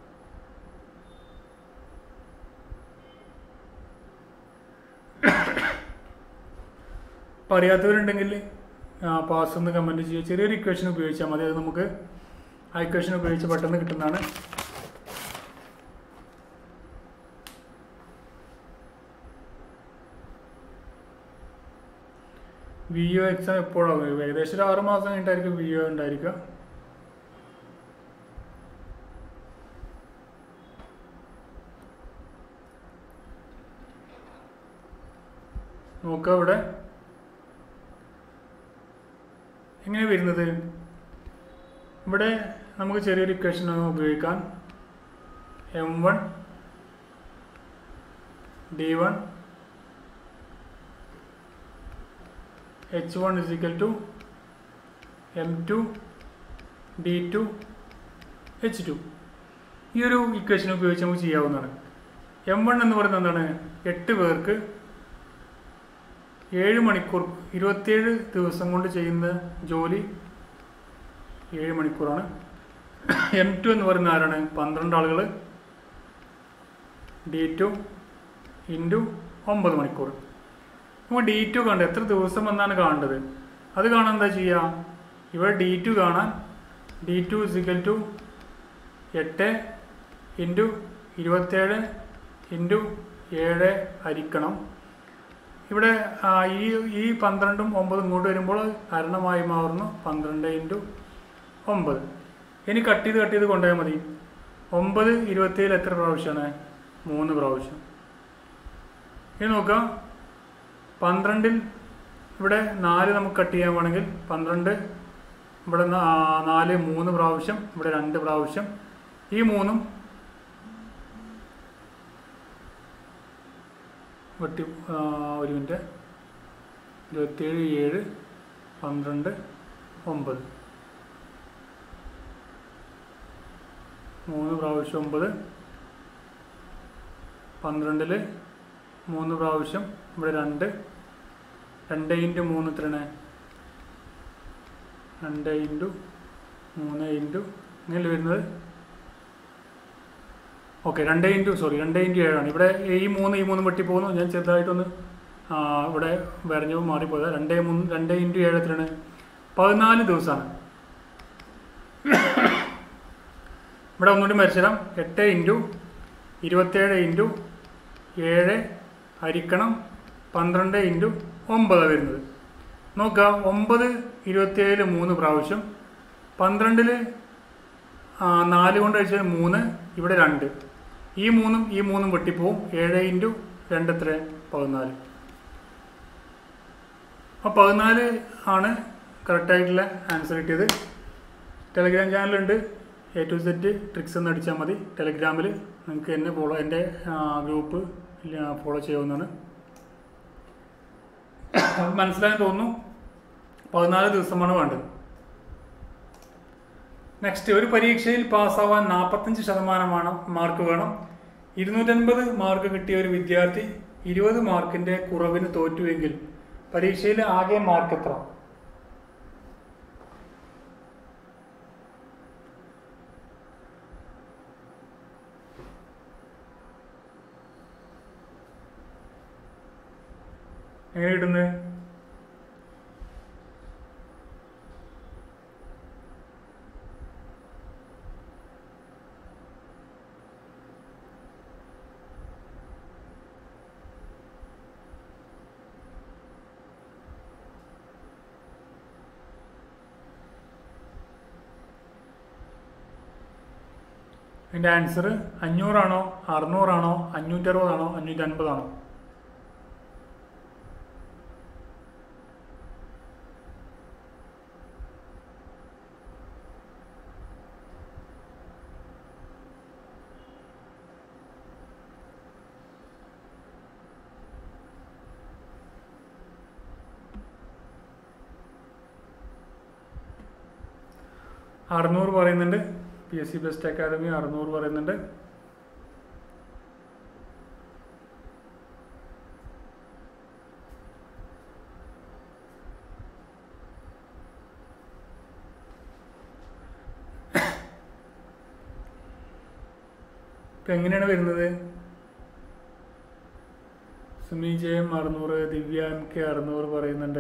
അപ്പോൾ അറിയാത്തവരുണ്ടെങ്കിൽ പാസ് ഒന്ന് കമൻറ്റ് ചെയ്യുക ചെറിയൊരു ഇക്വേഷൻ ഉപയോഗിച്ചാൽ മതി അത് നമുക്ക് ആ ഇക്വേഷൻ ഉപയോഗിച്ച് പെട്ടെന്ന് കിട്ടുന്നതാണ് വി ഒ എക്സാം എപ്പോഴാകും ഏകദേശം ഒരു ആറ് മാസം കഴിഞ്ഞിട്ടായിരിക്കും വി ഒ ഉണ്ടായിരിക്കുക നോക്കുക ഇവിടെ എങ്ങനെ വരുന്നത് ഇവിടെ നമുക്ക് ചെറിയൊരു ഇക്വേഷൻ ഉപയോഗിക്കാം M one D one H one is equal to M two D two H two ഈ ഒരു ഇക്വേഷൻ ഉപയോഗിച്ച് നമുക്ക് ചെയ്യാവുന്നതാണ് എം വൺ എന്ന് പറയുന്നത് എന്താണ് എട്ട് പേർക്ക് ഏഴ് മണിക്കൂർ ഇരുപത്തിയേഴ് ദിവസം കൊണ്ട് ചെയ്യുന്ന ജോലി ഏഴ് മണിക്കൂറാണ് എം ടു എന്ന് പറയുന്ന ആരാണ് പന്ത്രണ്ട് ആളുകൾ ഡി ടു ഇൻറ്റു ഒമ്പത് മണിക്കൂർ നമ്മൾ ഡി ടു കണ്ട് എത്ര ദിവസം എന്നാണ് കാണേണ്ടത് അത് കാണാൻ എന്താ ചെയ്യുക ഇവിടെ ഡി ടു കാണാൻ ഡി ടു ഇസിക്കൽ ടു എട്ട് ഇൻറ്റു ഇരുപത്തേഴ് ഇൻറ്റു ഏഴ് ഹരിക്കണം ഇവിടെ ആ, ഈ ഈ പന്ത്രണ്ടും ഒമ്പതും ഇങ്ങോട്ട് വരുമ്പോൾ ഹരണമായി മാറുന്നു പന്ത്രണ്ട് ഇൻറ്റു ഒമ്പത് ഇനി കട്ട് ചെയ്ത് കട്ട് ചെയ്ത് കൊണ്ടുപോയാൽ മതി ഒമ്പത് ഇരുപത്തിയേഴ് എത്ര പ്രാവശ്യമാണ് മൂന്ന് പ്രാവശ്യം ഇനി നോക്കാം പന്ത്രണ്ടിൽ ഇവിടെ നാല് നമുക്ക് കട്ട് ചെയ്യാൻ വേണമെങ്കിൽ പന്ത്രണ്ട് ഇവിടെ നാ- നാല് മൂന്ന് പ്രാവശ്യം ഇവിടെ രണ്ട് പ്രാവശ്യം ഈ മൂന്നും വെട്ടി ആ, ഒരു മിനിറ്റ് ഇരുപത്തിയേഴ് ഏഴ് പന്ത്രണ്ട് ഒമ്പത് മൂന്ന് പ്രാവശ്യം ഒമ്പത് പന്ത്രണ്ടിൽ മൂന്ന് പ്രാവശ്യം ഇവിടെ രണ്ട് രണ്ട് ഇൻറ്റു മൂന്ന് എത്രയാണ് രണ്ട് ഇൻറ്റു മൂന്ന് ഇൻറ്റു ഇങ്ങനെ വരുന്നത് ഓക്കെ രണ്ട് ഇൻറ്റു സോറി രണ്ട് ഇൻറ്റു ഏഴാണ് ഇവിടെ ഈ മൂന്ന് ഈ മൂന്ന് വെട്ടി പോകുന്നു ഞാൻ ചെറുതായിട്ടൊന്ന് ആ, ഇവിടെ വരഞ്ഞു മാറിപ്പോയത് രണ്ട് മൂന്ന് രണ്ട് ഇൻറ്റു ഏഴ് എത്രയാണ് പതിനാല് ദിവസമാണ് ഇവിടെ ഒന്നുകൂടി മരിച്ചിടാം എട്ട് ഇൻറ്റു ഇരുപത്തേഴ് ഇൻറ്റു ഏഴ് ഹരിക്കണം പന്ത്രണ്ട് ഇൻറ്റു ഒമ്പതാണ് വരുന്നത് നോക്കുക ഒമ്പത് ഇരുപത്തിയേഴിൽ മൂന്ന് പ്രാവശ്യം പന്ത്രണ്ടിൽ നാല് കൊണ്ട് കഴിച്ചാൽ മൂന്ന് ഇവിടെ രണ്ട് ഈ മൂന്നും ഈ മൂന്നും വെട്ടിപ്പോവും ഏഴ് ഇൻറ്റു രണ്ട് എത്ര പതിനാല് അപ്പോൾ പതിനാല് ആണ് കറക്റ്റായിട്ടുള്ള ആൻസർ കിട്ടിയത് ടെലഗ്രാം ചാനലുണ്ട് എ ടു സെറ്റ് ട്രിക്സ് എന്ന് അടിച്ചാൽ മതി ടെലഗ്രാമിൽ നിങ്ങൾക്ക് എന്നെ ഫോളോ എൻ്റെ ഗ്രൂപ്പ് ഫോളോ ചെയ്യാവുന്നതാണ് മനസ്സിലായി തോന്നുന്നു പതിനാല് ദിവസമാണ് വേണ്ടത് നെക്സ്റ്റ് ഒരു പരീക്ഷയിൽ പാസ്സാവാൻ നാൽപ്പത്തഞ്ച് ശതമാനമാണ് മാർക്ക് വേണം ഇരുന്നൂറ്റൻപത് മാർക്ക് കിട്ടിയ ഒരു വിദ്യാർത്ഥി ഇരുപത് മാർക്കിന്റെ കുറവിന് തോറ്റുവെങ്കിൽ പരീക്ഷയിൽ ആകെ മാർക്ക് എത്ര എങ്ങനെ കിട്ടുന്നത് അതിൻ്റെ ആൻസർ അഞ്ഞൂറാണോ അറുന്നൂറാണോ അഞ്ഞൂറ്ററുപതാണോ അഞ്ഞൂറ്റി അൻപതാണോ അറുന്നൂറ് പറയുന്നുണ്ട് P S C best academy അറുന്നൂറ് പറയുന്നുണ്ട് ഇപ്പം എങ്ങനെയാണ് വരുന്നത് സുമി ജയം അറുന്നൂറ് ദിവ്യ എം കെ അറുന്നൂറ് പറയുന്നുണ്ട്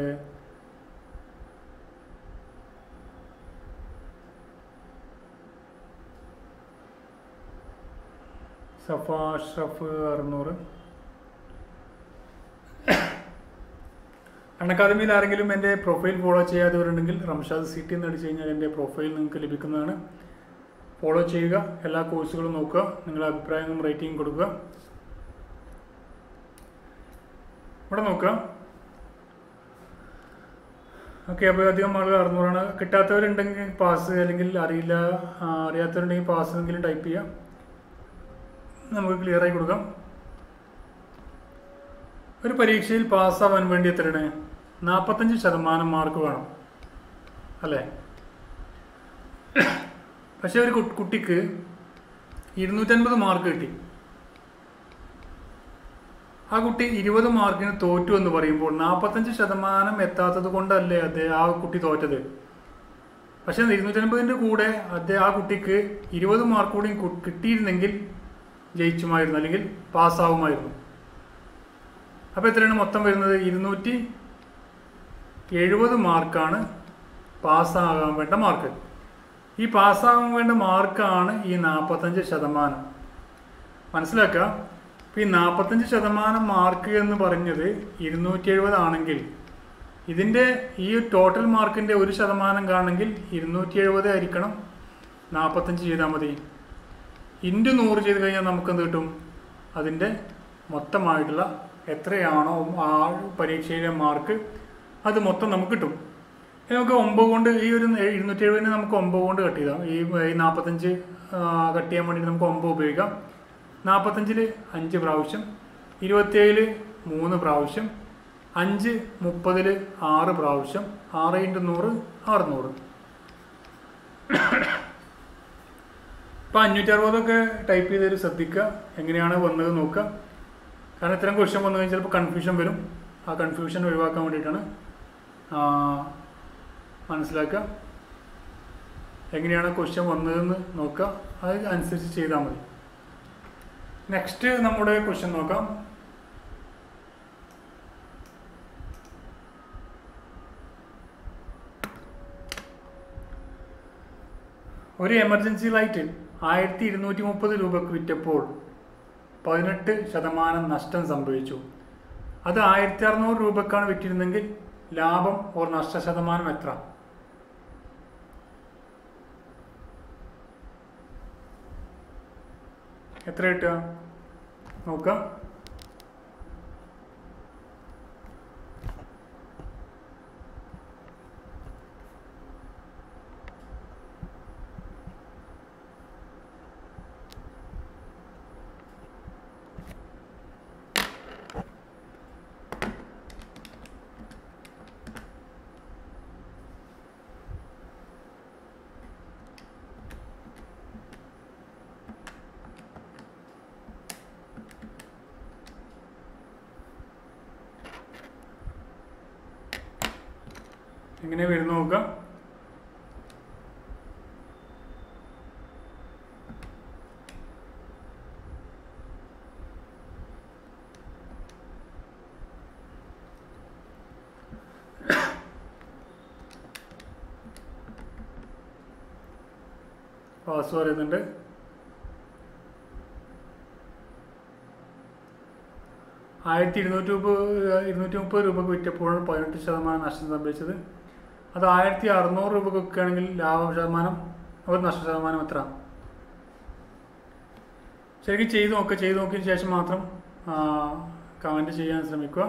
സഫ അഷ്റഫ് അറുന്നൂറ് അക്കാദമിയിൽ ആരെങ്കിലും എൻ്റെ പ്രൊഫൈൽ ഫോളോ ചെയ്യാത്തവരുണ്ടെങ്കിൽ റംഷാദ് സിറ്റി എന്ന് അടിച്ചു കഴിഞ്ഞാൽ എൻ്റെ പ്രൊഫൈൽ നിങ്ങൾക്ക് ലഭിക്കുന്നതാണ് ഫോളോ ചെയ്യുക എല്ലാ കോഴ്സുകളും നോക്കുക നിങ്ങളുടെ അഭിപ്രായങ്ങളും റേറ്റിംഗ് കൊടുക്കുക ഇവിടെ നോക്കുക ഓക്കെ അപ്പോൾ അധികം ആളുകൾ അറുന്നൂറാണ് കിട്ടാത്തവരുണ്ടെങ്കിൽ പാസ് അല്ലെങ്കിൽ അറിയില്ല ആ, അറിയാത്തവരുണ്ടെങ്കിൽ പാസ് എങ്കിലും ടൈപ്പ് ചെയ്യാം നമുക്ക് ക്ലിയർ ആയി കൊടുക്കാം ഒരു പരീക്ഷയിൽ പാസ്സാവാൻ വേണ്ടി എത്രയാണ് നാൽപ്പത്തഞ്ച് ശതമാനം മാർക്ക് വേണം അല്ലേ പക്ഷെ ഒരു കു- കുട്ടിക്ക് ഇരുന്നൂറ്റൻപത് മാർക്ക് കിട്ടി ആ കുട്ടി ഇരുപത് മാർക്കിന് തോറ്റു എന്ന് പറയുമ്പോൾ നാൽപ്പത്തഞ്ച് ശതമാനം എത്താത്തത് കൊണ്ടല്ലേ അദ്ദേഹം ആ കുട്ടി തോറ്റത് പക്ഷെ ഇരുന്നൂറ്റൻപതിൻ്റെ കൂടെ അദ്ദേഹം ആ കുട്ടിക്ക് ഇരുപത് മാർക്ക് കൂടി കു- കിട്ടിയിരുന്നെങ്കിൽ ജയിച്ചുമായിരുന്നു അല്ലെങ്കിൽ പാസ്സാവുമായിരുന്നു അപ്പോൾ എത്രയാണ് മൊത്തം വരുന്നത് ഇരുന്നൂറ്റി എഴുപത് മാർക്കാണ് പാസ്സാകാൻ വേണ്ട മാർക്ക് ഈ പാസ്സാകാൻ വേണ്ട മാർക്കാണ് ഈ നാൽപ്പത്തഞ്ച് ശതമാനം മനസ്സിലാക്കുക ഇപ്പോൾ ഈ നാൽപ്പത്തഞ്ച് ശതമാനം മാർക്ക് എന്ന് പറഞ്ഞത് ഇരുന്നൂറ്റി എഴുപത് ആണെങ്കിൽ ഇതിൻ്റെ ഈ ടോട്ടൽ മാർക്കിൻ്റെ ഒരു ശതമാനം കാണണമെങ്കിൽ ഇരുന്നൂറ്റി എഴുപത് ആയിരിക്കണം നാൽപ്പത്തഞ്ച് ചെയ്താൽ മതി ഇൻറ്റു നൂറ് ചെയ്ത് കഴിഞ്ഞാൽ നമുക്ക് എന്ത് കിട്ടും അതിൻ്റെ മൊത്തമായിട്ടുള്ള എത്രയാണോ ആ പരീക്ഷയിലെ മാർക്ക് അത് മൊത്തം നമുക്ക് കിട്ടും ഇനി നമുക്ക് ഒമ്പത് കൊണ്ട് ഈ ഒരു ഇരുന്നൂറ്റി എഴുപതിന് നമുക്ക് ഒമ്പത് കൊണ്ട് കട്ട് ചെയ്താം ഈ ഈ നാൽപ്പത്തഞ്ച് കട്ട് ചെയ്യാൻ വേണ്ടിയിട്ട് നമുക്ക് ഒമ്പത് ഉപയോഗിക്കാം നാൽപ്പത്തഞ്ചിൽ അഞ്ച് പ്രാവശ്യം ഇരുപത്തിയേഴിൽ മൂന്ന് പ്രാവശ്യം അഞ്ച് മുപ്പതിൽ ആറ് പ്രാവശ്യം ആറ് ഇൻറ്റു നൂറ് അറുന്നൂറ് ഇപ്പം അഞ്ഞൂറ്റി അറുപതൊക്കെ ടൈപ്പ് ചെയ്തൊരു ശ്രദ്ധിക്കുക എങ്ങനെയാണ് വന്നത് നോക്കുക കാരണം ഇത്തരം ക്വസ്റ്റ്യൻ വന്നു കഴിഞ്ഞാൽ ചിലപ്പോൾ കൺഫ്യൂഷൻ വരും ആ കൺഫ്യൂഷൻ ഒഴിവാക്കാൻ വേണ്ടിയിട്ടാണ് ആ, മനസ്സിലാക്കുക എങ്ങനെയാണ് ക്വസ്റ്റ്യൻ വന്നതെന്ന് നോക്കുക അത് അനുസരിച്ച് ചെയ്താൽ മതി നെക്സ്റ്റ് നമ്മുടെ ക്വസ്റ്റ്യൻ നോക്കാം ഒരു എമർജൻസി ലൈറ്റ് ആയിരത്തി ഇരുന്നൂറ്റി മുപ്പത് രൂപക്ക് വിറ്റപ്പോൾ പതിനെട്ട് ശതമാനം നഷ്ടം സംഭവിച്ചു അത് ആയിരത്തി അറുന്നൂറ് രൂപക്കാണ് വിറ്റിരുന്നെങ്കിൽ ലാഭം ഓർ നഷ്ട ശതമാനം എത്ര എത്ര കിട്ടുക നോക്കാം എങ്ങനെ വരുന്നു നോക്കാം പാസ് പറയുന്നുണ്ട് ആയിരത്തി ഇരുന്നൂറ്റി മുപ്പത് ഇരുന്നൂറ്റി മുപ്പത് രൂപക്ക് വിറ്റപ്പോഴാണ് പതിനെട്ട് ശതമാനം നഷ്ടം സംഭവിച്ചത് അത് ആയിരത്തി അറുന്നൂറ് രൂപക്ക് വിൽക്കുകയാണെങ്കിൽ ലാഭ ശതമാനം ഒരു നഷ്ട ശതമാനം എത്ര ശരിക്കും ചെയ്ത് നോക്കുക ചെയ്ത് നോക്കിയതിന് ശേഷം മാത്രം കമൻറ്റ് ചെയ്യാൻ ശ്രമിക്കുക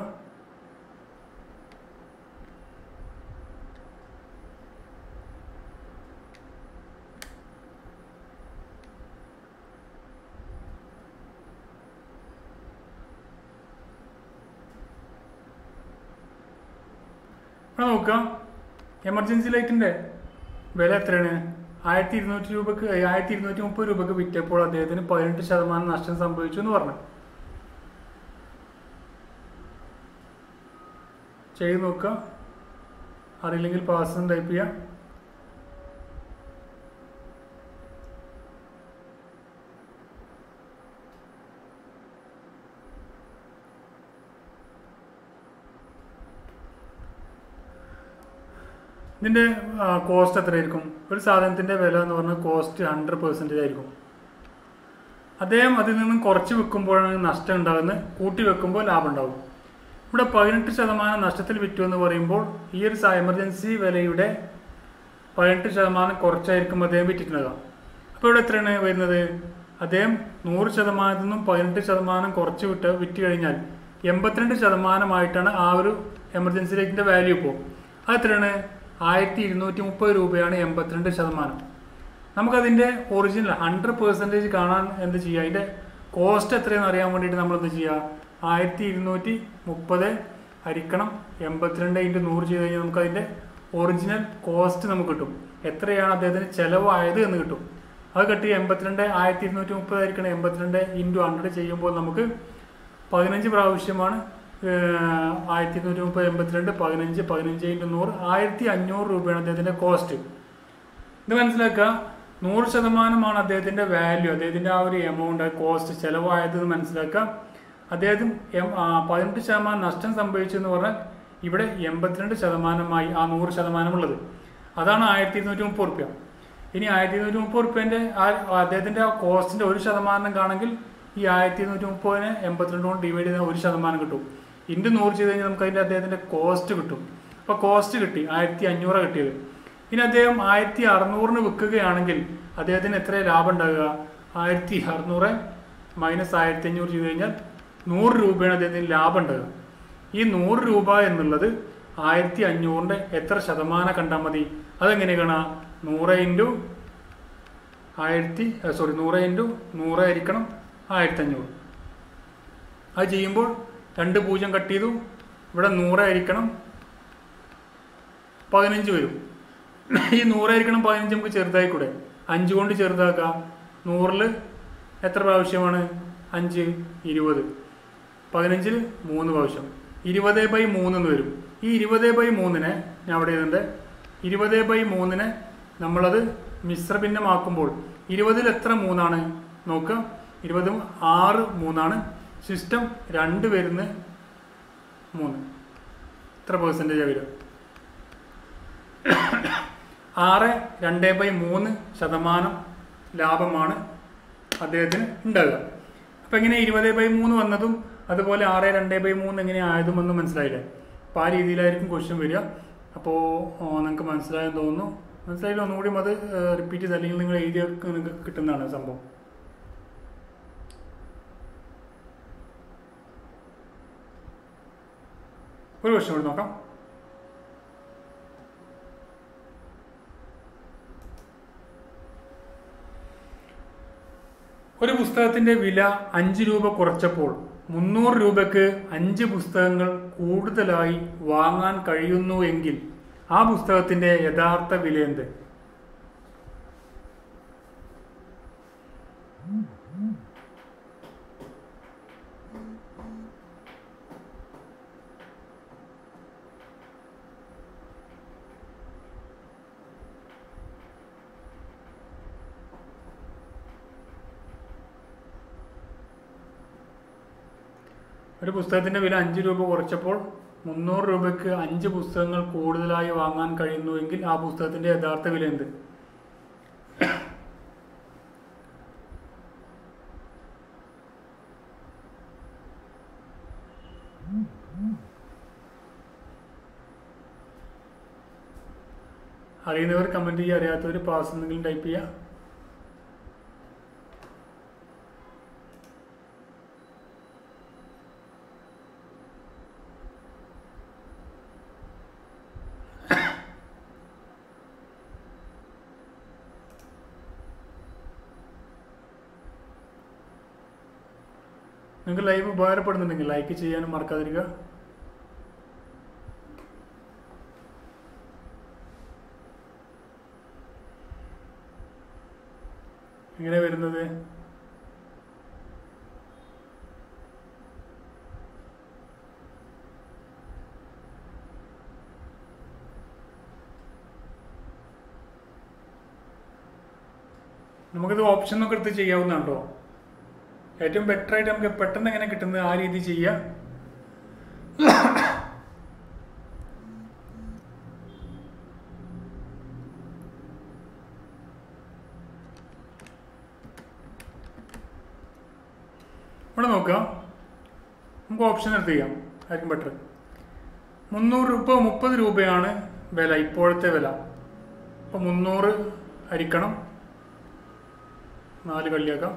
ഇവിടെ നോക്കാം എമർജൻസി ലൈറ്റിന്റെ വില എത്രയാണ് ആയിരത്തി ഇരുന്നൂറ്റി രൂപക്ക് ആയിരത്തി ഇരുന്നൂറ്റി മുപ്പത് രൂപക്ക് വിറ്റപ്പോൾ അദ്ദേഹത്തിന് പതിനെട്ട് ശതമാനം നഷ്ടം സംഭവിച്ചു എന്ന് പറഞ്ഞു ചെയ്ത് നോക്കുക അറിയില്ലെങ്കിൽ പാസ് ടൈപ്പ് ചെയ്യാം ഇതിന്റെ കോസ്റ്റ് എത്രയായിരിക്കും ഒരു സാധനത്തിന്റെ വില എന്ന് പറഞ്ഞാൽ കോസ്റ്റ് ഹൺഡ്രഡ് പെർസെൻറ്റേജ് ആയിരിക്കും അദ്ദേഹം അതിൽ നിന്നും കുറച്ച് വെക്കുമ്പോഴാണ് നഷ്ടം ഉണ്ടാകുന്നത് കൂട്ടി വെക്കുമ്പോൾ ലാഭം ഉണ്ടാകും ഇവിടെ പതിനെട്ട് ശതമാനം നഷ്ടത്തിൽ വിറ്റു എന്ന് പറയുമ്പോൾ ഈ ഒരു എമർജൻസി വിലയുടെ പതിനെട്ട് ശതമാനം കുറച്ചായിരിക്കും അദ്ദേഹം വിറ്റിട്ടുണ്ടാകുക അപ്പോൾ ഇവിടെ എത്രയാണ് വരുന്നത് അദ്ദേഹം നൂറ് ശതമാനത്തിൽ നിന്നും പതിനെട്ട് ശതമാനം കുറച്ച് വിട്ട് വിറ്റ് കഴിഞ്ഞാൽ എൺപത്തിരണ്ട് ശതമാനമായിട്ടാണ് ആ ഒരു എമർജൻസി ലൈറ്റിന്റെ വാല്യൂ ഇപ്പോൾ അത് എത്രയാണ് ആയിരത്തി ഇരുന്നൂറ്റി മുപ്പത് രൂപയാണ് എൺപത്തിരണ്ട് ശതമാനം നമുക്കതിൻ്റെ ഒറിജിനൽ ഹൺഡ്രഡ് പെർസെൻറ്റേജ് കാണാൻ എന്ത് ചെയ്യുക അതിൻ്റെ കോസ്റ്റ് എത്രയെന്ന് അറിയാൻ വേണ്ടിയിട്ട് നമ്മൾ എന്ത് ചെയ്യുക ആയിരത്തി ഇരുന്നൂറ്റി മുപ്പത് ഹരിക്കണം എൺപത്തിരണ്ട് ഇൻറ്റു നൂറ് ചെയ്ത് കഴിഞ്ഞാൽ നമുക്ക് അതിൻ്റെ ഒറിജിനൽ കോസ്റ്റ് നമുക്ക് കിട്ടും എത്രയാണ് അദ്ദേഹത്തിന് ചിലവായത് എന്ന് കിട്ടും അത് കെട്ടി എൺപത്തിരണ്ട് ആയിരത്തി ഇരുന്നൂറ്റി മുപ്പത് ആയിരിക്കണം എൺപത്തിരണ്ട് ഇൻറ്റു ഹൺഡ്രഡ് ചെയ്യുമ്പോൾ നമുക്ക് പതിനഞ്ച് പ്രാവശ്യമാണ് ആയിരത്തി ഇരുന്നൂറ്റി മുപ്പത് എൺപത്തിരണ്ട് പതിനഞ്ച് പതിനഞ്ച് ഇൻറ്റു നൂറ് ആയിരത്തി അഞ്ഞൂറ് രൂപയാണ് അദ്ദേഹത്തിൻ്റെ കോസ്റ്റ് ഇത് മനസ്സിലാക്കുക നൂറ് ശതമാനമാണ് അദ്ദേഹത്തിന്റെ വാല്യൂ അദ്ദേഹത്തിന്റെ ആ ഒരു എമൗണ്ട് കോസ്റ്റ് ചിലവായത് എന്ന് മനസ്സിലാക്കുക അദ്ദേഹത്തിന് എം- ആ, പതിനെട്ട് ശതമാനം നഷ്ടം സംഭവിച്ചു എന്ന് പറഞ്ഞാൽ ഇവിടെ എൺപത്തിരണ്ട് ശതമാനമായി ആ നൂറ് ശതമാനമുള്ളത് അതാണ് ആയിരത്തി ഇരുന്നൂറ്റി മുപ്പത് റുപ്യ ഇനി ആയിരത്തി ഇരുന്നൂറ്റി മുപ്പത് റുപ്യന്റെ ആ അദ്ദേഹത്തിന്റെ ആ കോസ്റ്റിന്റെ ഒരു ശതമാനം കാണെങ്കിൽ ഈ ആയിരത്തി ഇരുന്നൂറ്റി മുപ്പതിന് എൺപത്തിരണ്ട് കൊണ്ട് ഡിവൈഡ് ചെയ്താൽ ഒരു ശതമാനം കിട്ടും ഇൻറ്റു നൂറ് ചെയ്ത് കഴിഞ്ഞാൽ നമുക്ക് അതിന്റെ അദ്ദേഹത്തിന്റെ കോസ്റ്റ് കിട്ടും അപ്പൊ കോസ്റ്റ് കിട്ടി ആയിരത്തി അഞ്ഞൂറ് കിട്ടിയത് ഇനി അദ്ദേഹം ആയിരത്തി അറുന്നൂറിന് വിൽക്കുകയാണെങ്കിൽ അദ്ദേഹത്തിന് എത്ര ലാഭം ഉണ്ടാകുക ആയിരത്തി അറുന്നൂറ് മൈനസ് ആയിരത്തി അഞ്ഞൂറ് ചെയ്ത് കഴിഞ്ഞാൽ നൂറ് രൂപയാണ് അദ്ദേഹത്തിന് ലാഭം ഉണ്ടാകുക ഈ നൂറ് രൂപ എന്നുള്ളത് ആയിരത്തി അഞ്ഞൂറിന്റെ എത്ര ശതമാനം കണ്ടാൽ മതി അതെങ്ങനെ കാണാം നൂറ് ഇൻറ്റു ആയിരത്തി സോറി നൂറ് ഇൻറ്റു നൂറ് ആയിരിക്കണം ആയിരത്തി അഞ്ഞൂറ് അത് ചെയ്യുമ്പോൾ രണ്ട് പൂജ്യം കട്ട് ചെയ്തു ഇവിടെ നൂറായിരിക്കണം പതിനഞ്ച് വരും ഈ നൂറായിരിക്കണം പതിനഞ്ച് നമുക്ക് ചെറുതായി കൂടെ അഞ്ച് കൊണ്ട് ചെറുതാക്കാം നൂറിൽ എത്ര പ്രാവശ്യമാണ് അഞ്ച് ഇരുപത് പതിനഞ്ചിൽ മൂന്ന് പ്രാവശ്യം ഇരുപത് ബൈ മൂന്നെന്ന് വരും ഈ ഇരുപത് ബൈ മൂന്നിനെ ഞാൻ അവിടെ എഴുതുന്നുണ്ട് ഇരുപത് ബൈ മൂന്നിനെ നമ്മളത് മിശ്രഭിന്നമാക്കുമ്പോൾ ഇരുപതിൽ എത്ര മൂന്നാണ് നോക്കുക ഇരുപതും ആറ് മൂന്നാണ് സിസ്റ്റം രണ്ട് വരുന്ന മൂന്ന് എത്ര പെർസെൻറ്റേജ് വരിക ആറ് രണ്ട് ബൈ മൂന്ന് ശതമാനം ലാഭമാണ് അദ്ദേഹത്തിന് ഉണ്ടാകുക അപ്പം എങ്ങനെ ഇരുപത് ബൈ മൂന്ന് വന്നതും അതുപോലെ ആറ് രണ്ട് ബൈ മൂന്ന് എങ്ങനെ ആയതുമെന്ന് മനസ്സിലായില്ലേ അപ്പോൾ ആ രീതിയിലായിരിക്കും ക്വസ്റ്റ്യൻ വരിക അപ്പോൾ നിങ്ങൾക്ക് മനസ്സിലായെന്ന് തോന്നുന്നു മനസ്സിലായില്ല ഒന്നുകൂടി അത് റിപ്പീറ്റ് ചെയ്ത് അല്ലെങ്കിൽ നിങ്ങൾ എഴുതിയ നിങ്ങൾക്ക് കിട്ടുന്നതാണ് സംഭവം ഒരു ക്വസ്റ്റ്യൻ കൂടി നോക്കാം ഒരു പുസ്തകത്തിന്റെ വില അഞ്ച് രൂപ കുറച്ചപ്പോൾ മുന്നൂറ് രൂപയ്ക്ക് അഞ്ച് പുസ്തകങ്ങൾ കൂടുതലായി വാങ്ങാൻ കഴിയുന്നു എങ്കിൽ ആ പുസ്തകത്തിന്റെ യഥാർത്ഥ വില എന്ത് ഒരു പുസ്തകത്തിൻ്റെ വില അഞ്ച് രൂപ കുറച്ചപ്പോൾ മുന്നൂറ് രൂപയ്ക്ക് അഞ്ച് പുസ്തകങ്ങൾ കൂടുതലായി വാങ്ങാൻ കഴിയുന്നുവെങ്കിൽ ആ പുസ്തകത്തിൻ്റെ യഥാർത്ഥ വില എന്ത് അറിയുന്നവർ കമൻറ്റ് ചെയ്യുക അറിയാത്തവർ പാസ് എന്തെങ്കിലും ടൈപ്പ് ചെയ്യുക നിങ്ങൾക്ക് ലൈവ് ഉപകാരപ്പെടുന്നുണ്ടെങ്കിൽ ലൈക്ക് ചെയ്യാനും മറക്കാതിരിക്കുക എങ്ങനെ വരുന്നത് നമുക്കിത് ഓപ്ഷൻ ഒക്കെ എടുത്ത് ചെയ്യാവുന്നതാണ് കേട്ടോ ഏറ്റവും ബെറ്റർ ആയിട്ട് നമുക്ക് പെട്ടെന്ന് എങ്ങനെ കിട്ടുന്നത് ആ രീതി ചെയ്യുക ഇവിടെ നോക്കാം നമുക്ക് ഓപ്ഷൻ എടുത്ത് ചെയ്യാം ആയിരിക്കും ബെറ്റർ മുന്നൂറ് രൂപ മുപ്പത് രൂപയാണ് വില ഇപ്പോഴത്തെ വില അപ്പോൾ മുന്നൂറ് അരിക്കണം നാല് കള്ളിയാക്കാം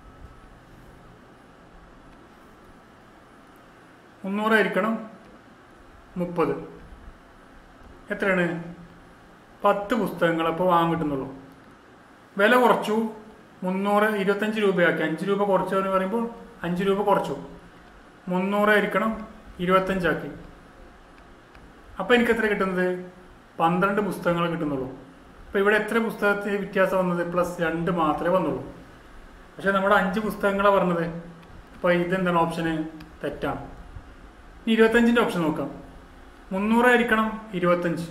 മുന്നൂറായിരിക്കണം മുപ്പത് എത്രയാണ് പത്ത് പുസ്തകങ്ങൾ അപ്പോൾ വാങ്ങാൻ കിട്ടുന്നുള്ളൂ വില കുറച്ചു മുന്നൂറ് ഇരുപത്തഞ്ച് രൂപയാക്കി അഞ്ച് രൂപ കുറച്ചു എന്ന് പറയുമ്പോൾ അഞ്ച് രൂപ കുറച്ചു മുന്നൂറായിരിക്കണം ഇരുപത്തഞ്ചാക്കി അപ്പോൾ എനിക്ക് എത്ര കിട്ടുന്നത് പന്ത്രണ്ട് പുസ്തകങ്ങൾ കിട്ടുന്നുള്ളൂ അപ്പോൾ ഇവിടെ എത്ര പുസ്തകത്തിന് വ്യത്യാസം വന്നത് പ്ലസ് രണ്ട് മാത്രമേ വന്നുള്ളൂ പക്ഷേ നമ്മുടെ അഞ്ച് പുസ്തകങ്ങളാണ് പറഞ്ഞത് അപ്പോൾ ഇതെന്താണ് ഓപ്ഷന് തെറ്റാണ് ഇനി ഇരുപത്തഞ്ചിൻ്റെ ഓപ്ഷൻ നോക്കാം മുന്നൂറായിരിക്കണം ഇരുപത്തഞ്ച്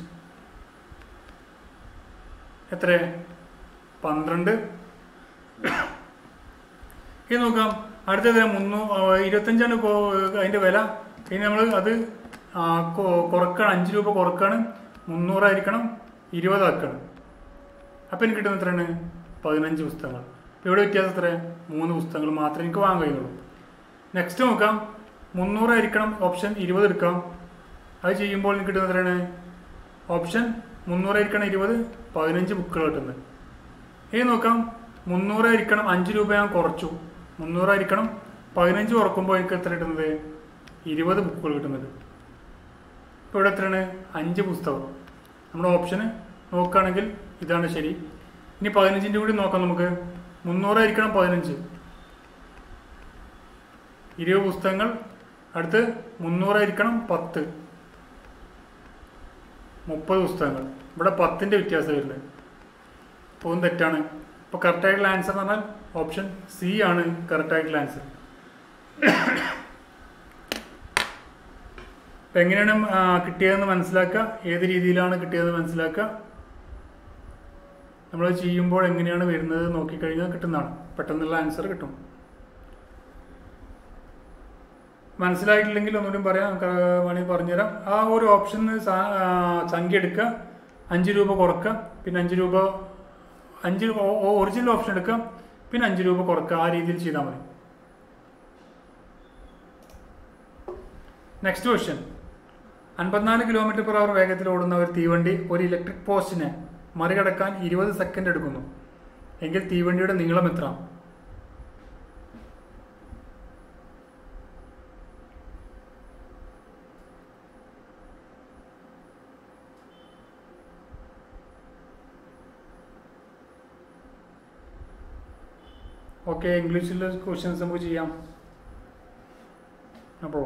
എത്ര പന്ത്രണ്ട് ഇത് നോക്കാം അടുത്തത് മുന്നൂ ഇരുപത്തഞ്ചാണ് ഇപ്പോൾ അതിൻ്റെ വില ഇനി നമ്മൾ അത് ആ, കൊ- കുറക്കാണ് അഞ്ച് രൂപ കുറക്കാണ് മുന്നൂറായിരിക്കണം ഇരുപതാക്കണം അപ്പം എനിക്ക് കിട്ടുന്ന എത്രയാണ് പതിനഞ്ച് പുസ്തകങ്ങൾ അപ്പോൾ ഇവിടെ വ്യത്യാസം എത്ര മൂന്ന് പുസ്തകങ്ങൾ മാത്രമേ എനിക്ക് വാങ്ങാൻ കഴിയുള്ളൂ നെക്സ്റ്റ് നോക്കാം മുന്നൂറായിരിക്കണം ഓപ്ഷൻ ഇരുപത് എടുക്കാം അത് ചെയ്യുമ്പോൾ എനിക്ക് കിട്ടുന്നത് എത്രയാണ് ഓപ്ഷൻ മുന്നൂറായിരിക്കണം ഇരുപത് പതിനഞ്ച് ബുക്കുകൾ കിട്ടുന്നത് ഇനി നോക്കാം മുന്നൂറായിരിക്കണം അഞ്ച് രൂപ ഞാൻ കുറച്ചു മുന്നൂറായിരിക്കണം പതിനഞ്ച് കുറക്കുമ്പോൾ എനിക്ക് എത്ര കിട്ടുന്നത് ഇരുപത് ബുക്കുകൾ കിട്ടുന്നത് ഇപ്പോൾ ഇവിടെ എത്രയാണ് അഞ്ച് പുസ്തകം നമ്മുടെ ഓപ്ഷന് നോക്കുകയാണെങ്കിൽ ഇതാണ് ശരി ഇനി പതിനഞ്ചിൻ്റെ കൂടി നോക്കാം നമുക്ക് മുന്നൂറായിരിക്കണം പതിനഞ്ച് ഇരുപത് പുസ്തകങ്ങൾ അടുത്ത് മുന്നൂറായിരിക്കണം പത്ത് മുപ്പത് പുസ്തകങ്ങൾ ഇവിടെ പത്തിൻ്റെ വ്യത്യാസം വരുന്നത് പോകും തെറ്റാണ് ഇപ്പോൾ കറക്റ്റായിട്ടുള്ള ആൻസർ എന്ന് പറഞ്ഞാൽ ഓപ്ഷൻ സി ആണ് കറക്റ്റായിട്ടുള്ള ആൻസർ അപ്പം എങ്ങനെയാണ് ആ, കിട്ടിയതെന്ന് മനസ്സിലാക്കുക ഏത് രീതിയിലാണ് കിട്ടിയതെന്ന് മനസ്സിലാക്കുക നമ്മൾ ചെയ്യുമ്പോൾ എങ്ങനെയാണ് വരുന്നത് നോക്കിക്കഴിഞ്ഞാൽ കിട്ടുന്നതാണ് പെട്ടെന്നുള്ള ആൻസർ കിട്ടും മനസ്സിലായിട്ടില്ലെങ്കിൽ ഒന്നുകൂടി പറയാം നമുക്ക് വേണമെങ്കിൽ പറഞ്ഞുതരാം ആ ഒരു ഓപ്ഷന് സംഖ്യ എടുക്കുക അഞ്ച് രൂപ കുറക്കുക പിന്നെ അഞ്ച് രൂപ അഞ്ച് ഒറിജിനൽ ഓപ്ഷൻ എടുക്കുക പിന്നെ അഞ്ച് രൂപ കുറക്കുക ആ രീതിയിൽ ചെയ്താൽ മതി നെക്സ്റ്റ് ക്വസ്റ്റ്യൻ അൻപത്തിനാല് കിലോമീറ്റർ പെർ അവർ വേഗത്തിൽ ഓടുന്ന ഒരു തീവണ്ടി ഒരു ഇലക്ട്രിക് പോസ്റ്റിനെ മറികടക്കാൻ ഇരുപത് സെക്കൻഡ് എടുക്കുന്നു എങ്കിൽ തീവണ്ടിയുടെ നീളം എത്ര ഓക്കെ ഇംഗ്ലീഷിലെ ക്വസ്റ്റ്യൻസ് നമുക്ക് ചെയ്യാം അപ്പോൾ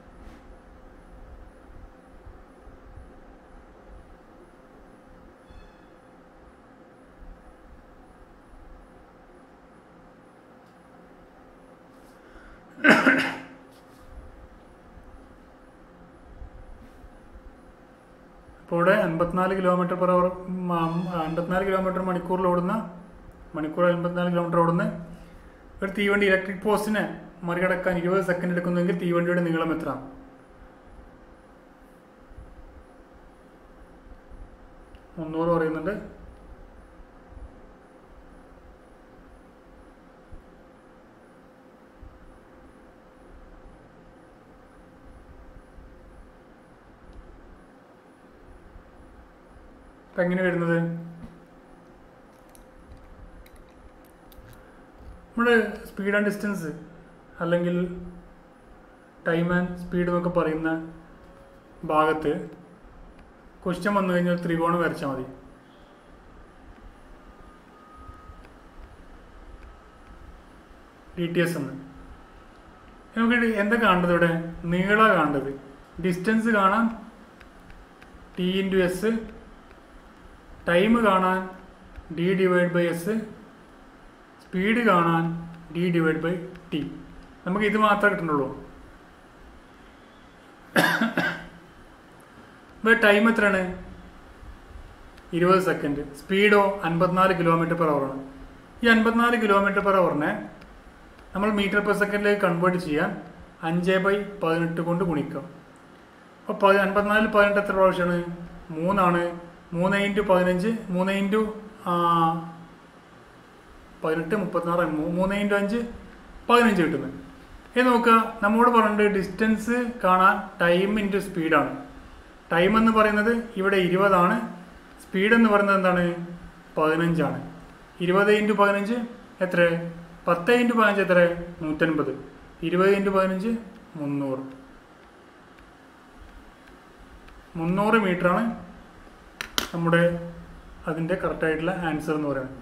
അപ്പോൾ ഇവിടെ അൻപത്തിനാല് കിലോമീറ്റർ പെർ അവർ അൻപത്തിനാല് കിലോമീറ്റർ മണിക്കൂറിൽ ഓടുന്ന മണിക്കൂർ അൻപത്തിനാല് കിലോമീറ്റർ ഓടുന്ന ഒരു തീവണ്ടി ഇലക്ട്രിക് പോസ്റ്റിനെ മറികടക്കാൻ ഇരുപത് സെക്കൻഡ് എടുക്കുന്നെങ്കിൽ തീവണ്ടിയുടെ നീളം എത്ര മുന്നൂറ് പറയുന്നുണ്ട് അപ്പം എങ്ങനെ വരുന്നത് നമ്മൾ സ്പീഡ് ആൻഡ് ഡിസ്റ്റൻസ് അല്ലെങ്കിൽ ടൈം ആൻഡ് സ്പീഡ് എന്നൊക്കെ പറയുന്ന ഭാഗത്ത് ക്വസ്റ്റ്യൻ വന്നു കഴിഞ്ഞാൽ ത്രികോണം വരച്ചാൽ മതി ഡി ടി എസ് എന്ന് നമുക്ക് എന്താ കാണേണ്ടത് ഇവിടെ നീള കാണേണ്ടത് ഡിസ്റ്റൻസ് കാണാൻ ടി ഇൻറ്റു എസ് ടൈം കാണാൻ D divide by S speed കാണാൻ ഡി ഡിവൈഡ് ബൈ ടി നമുക്ക് ഇത് മാത്രമേ കിട്ടുന്നുള്ളൂ ഇപ്പോൾ ടൈം എത്രയാണ് ഇരുപത് സെക്കൻഡ് സ്പീഡോ അൻപത്തിനാല് കിലോമീറ്റർ പെർ ആണ് ഈ അൻപത്തിനാല് കിലോമീറ്റർ പെർ അവറിനെ നമ്മൾ മീറ്റർ പെർ സെക്കൻഡിലേക്ക് കൺവേർട്ട് ചെയ്യാൻ അഞ്ച് ബൈ പതിനെട്ട് കൊണ്ട് ഗുണിക്കാം അപ്പോൾ പതി അൻപത്തിനാല് പതിനെട്ട് എത്ര പ്രാവശ്യമാണ് മൂന്നാണ് മൂന്ന് ഇൻറ്റു പതിനഞ്ച് മൂന്ന് ഇൻറ്റു പതിനെട്ട് മുപ്പത്തിനാറ് മൂ- മൂന്ന് ഇൻറ്റു അഞ്ച് പതിനഞ്ച് കിട്ടുന്നത് ഇത് നോക്കുക നമ്മോട് പറഞ്ഞിട്ട് ഡിസ്റ്റൻസ് കാണാൻ ടൈം ഇൻറ്റു സ്പീഡാണ് ടൈം എന്ന് പറയുന്നത് ഇവിടെ ഇരുപതാണ് സ്പീഡ് എന്ന് പറയുന്നത് എന്താണ് പതിനഞ്ചാണ് ഇരുപത് ഇൻറ്റു പതിനഞ്ച് എത്ര പത്ത് ഇൻറ്റു പതിനഞ്ച് എത്ര നൂറ്റൻപത് ഇരുപത് ഇൻറ്റു പതിനഞ്ച് മുന്നൂറ് മുന്നൂറ് മീറ്ററാണ് നമ്മുടെ അതിൻ്റെ കറക്റ്റായിട്ടുള്ള ആൻസർ എന്ന് പറയുന്നത്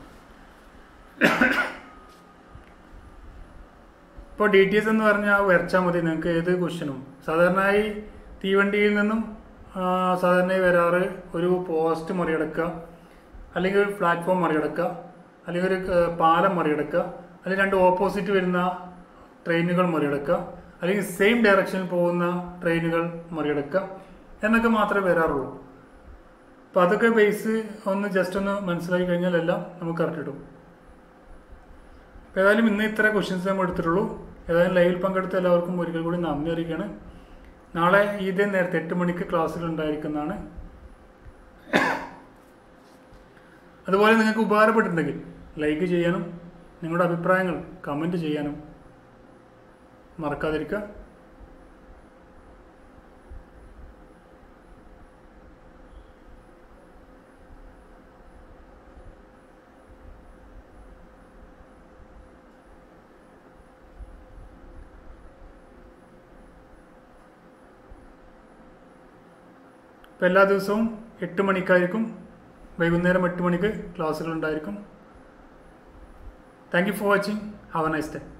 ഇപ്പോൾ ഡി ടി എസ് എന്ന് പറഞ്ഞാൽ വരച്ചാൽ മതി നിങ്ങൾക്ക് ഏത് ക്വസ്റ്റ്യനും സാധാരണയായി തീവണ്ടിയിൽ നിന്നും ആ, സാധാരണയായി വരാറ് ഒരു പോസ്റ്റ് മറികടക്കുക അല്ലെങ്കിൽ ഒരു പ്ലാറ്റ്ഫോം മറികടക്കുക അല്ലെങ്കിൽ ഒരു ഏ, പാലം മറികടക്കുക അല്ലെങ്കിൽ രണ്ട് ഓപ്പോസിറ്റ് വരുന്ന ട്രെയിനുകൾ മറികടക്കുക അല്ലെങ്കിൽ സെയിം ഡയറക്ഷനിൽ പോകുന്ന ട്രെയിനുകൾ മറികടക്കുക എന്നൊക്കെ മാത്രമേ വരാറുള്ളൂ അപ്പോൾ അതൊക്കെ ബേസ് ഒന്ന് ജസ്റ്റ് ഒന്ന് മനസ്സിലാക്കി കഴിഞ്ഞാൽ എല്ലാം നമുക്ക് കറക്റ്റ് കിട്ടും അപ്പോൾ ഏതായാലും ഇന്ന് ഇത്ര ക്വസ്റ്റ്യൻസ് നമ്മൾ എടുത്തിട്ടുള്ളൂ ഏതായാലും ലൈവിൽ പങ്കെടുത്ത എല്ലാവർക്കും ഒരിക്കൽ കൂടി നന്ദി അറിയിക്കുകയാണ് നാളെ ഇതേ നേരത്തെ എട്ട് മണിക്ക് ക്ലാസ്സിൽ ഉണ്ടായിരിക്കുന്നതാണ് അതുപോലെ നിങ്ങൾക്ക് ഉപകാരപ്പെട്ടിട്ടുണ്ടെങ്കിൽ ലൈക്ക് ചെയ്യാനും നിങ്ങളുടെ അഭിപ്രായങ്ങൾ കമൻറ്റ് ചെയ്യാനും മറക്കാതിരിക്കുക ഇപ്പോൾ എല്ലാ ദിവസവും എട്ട് മണിക്കായിരിക്കും വൈകുന്നേരം എട്ട് മണിക്ക് ക്ലാസ്സുകൾ ഉണ്ടായിരിക്കും thank you for watching have a nice day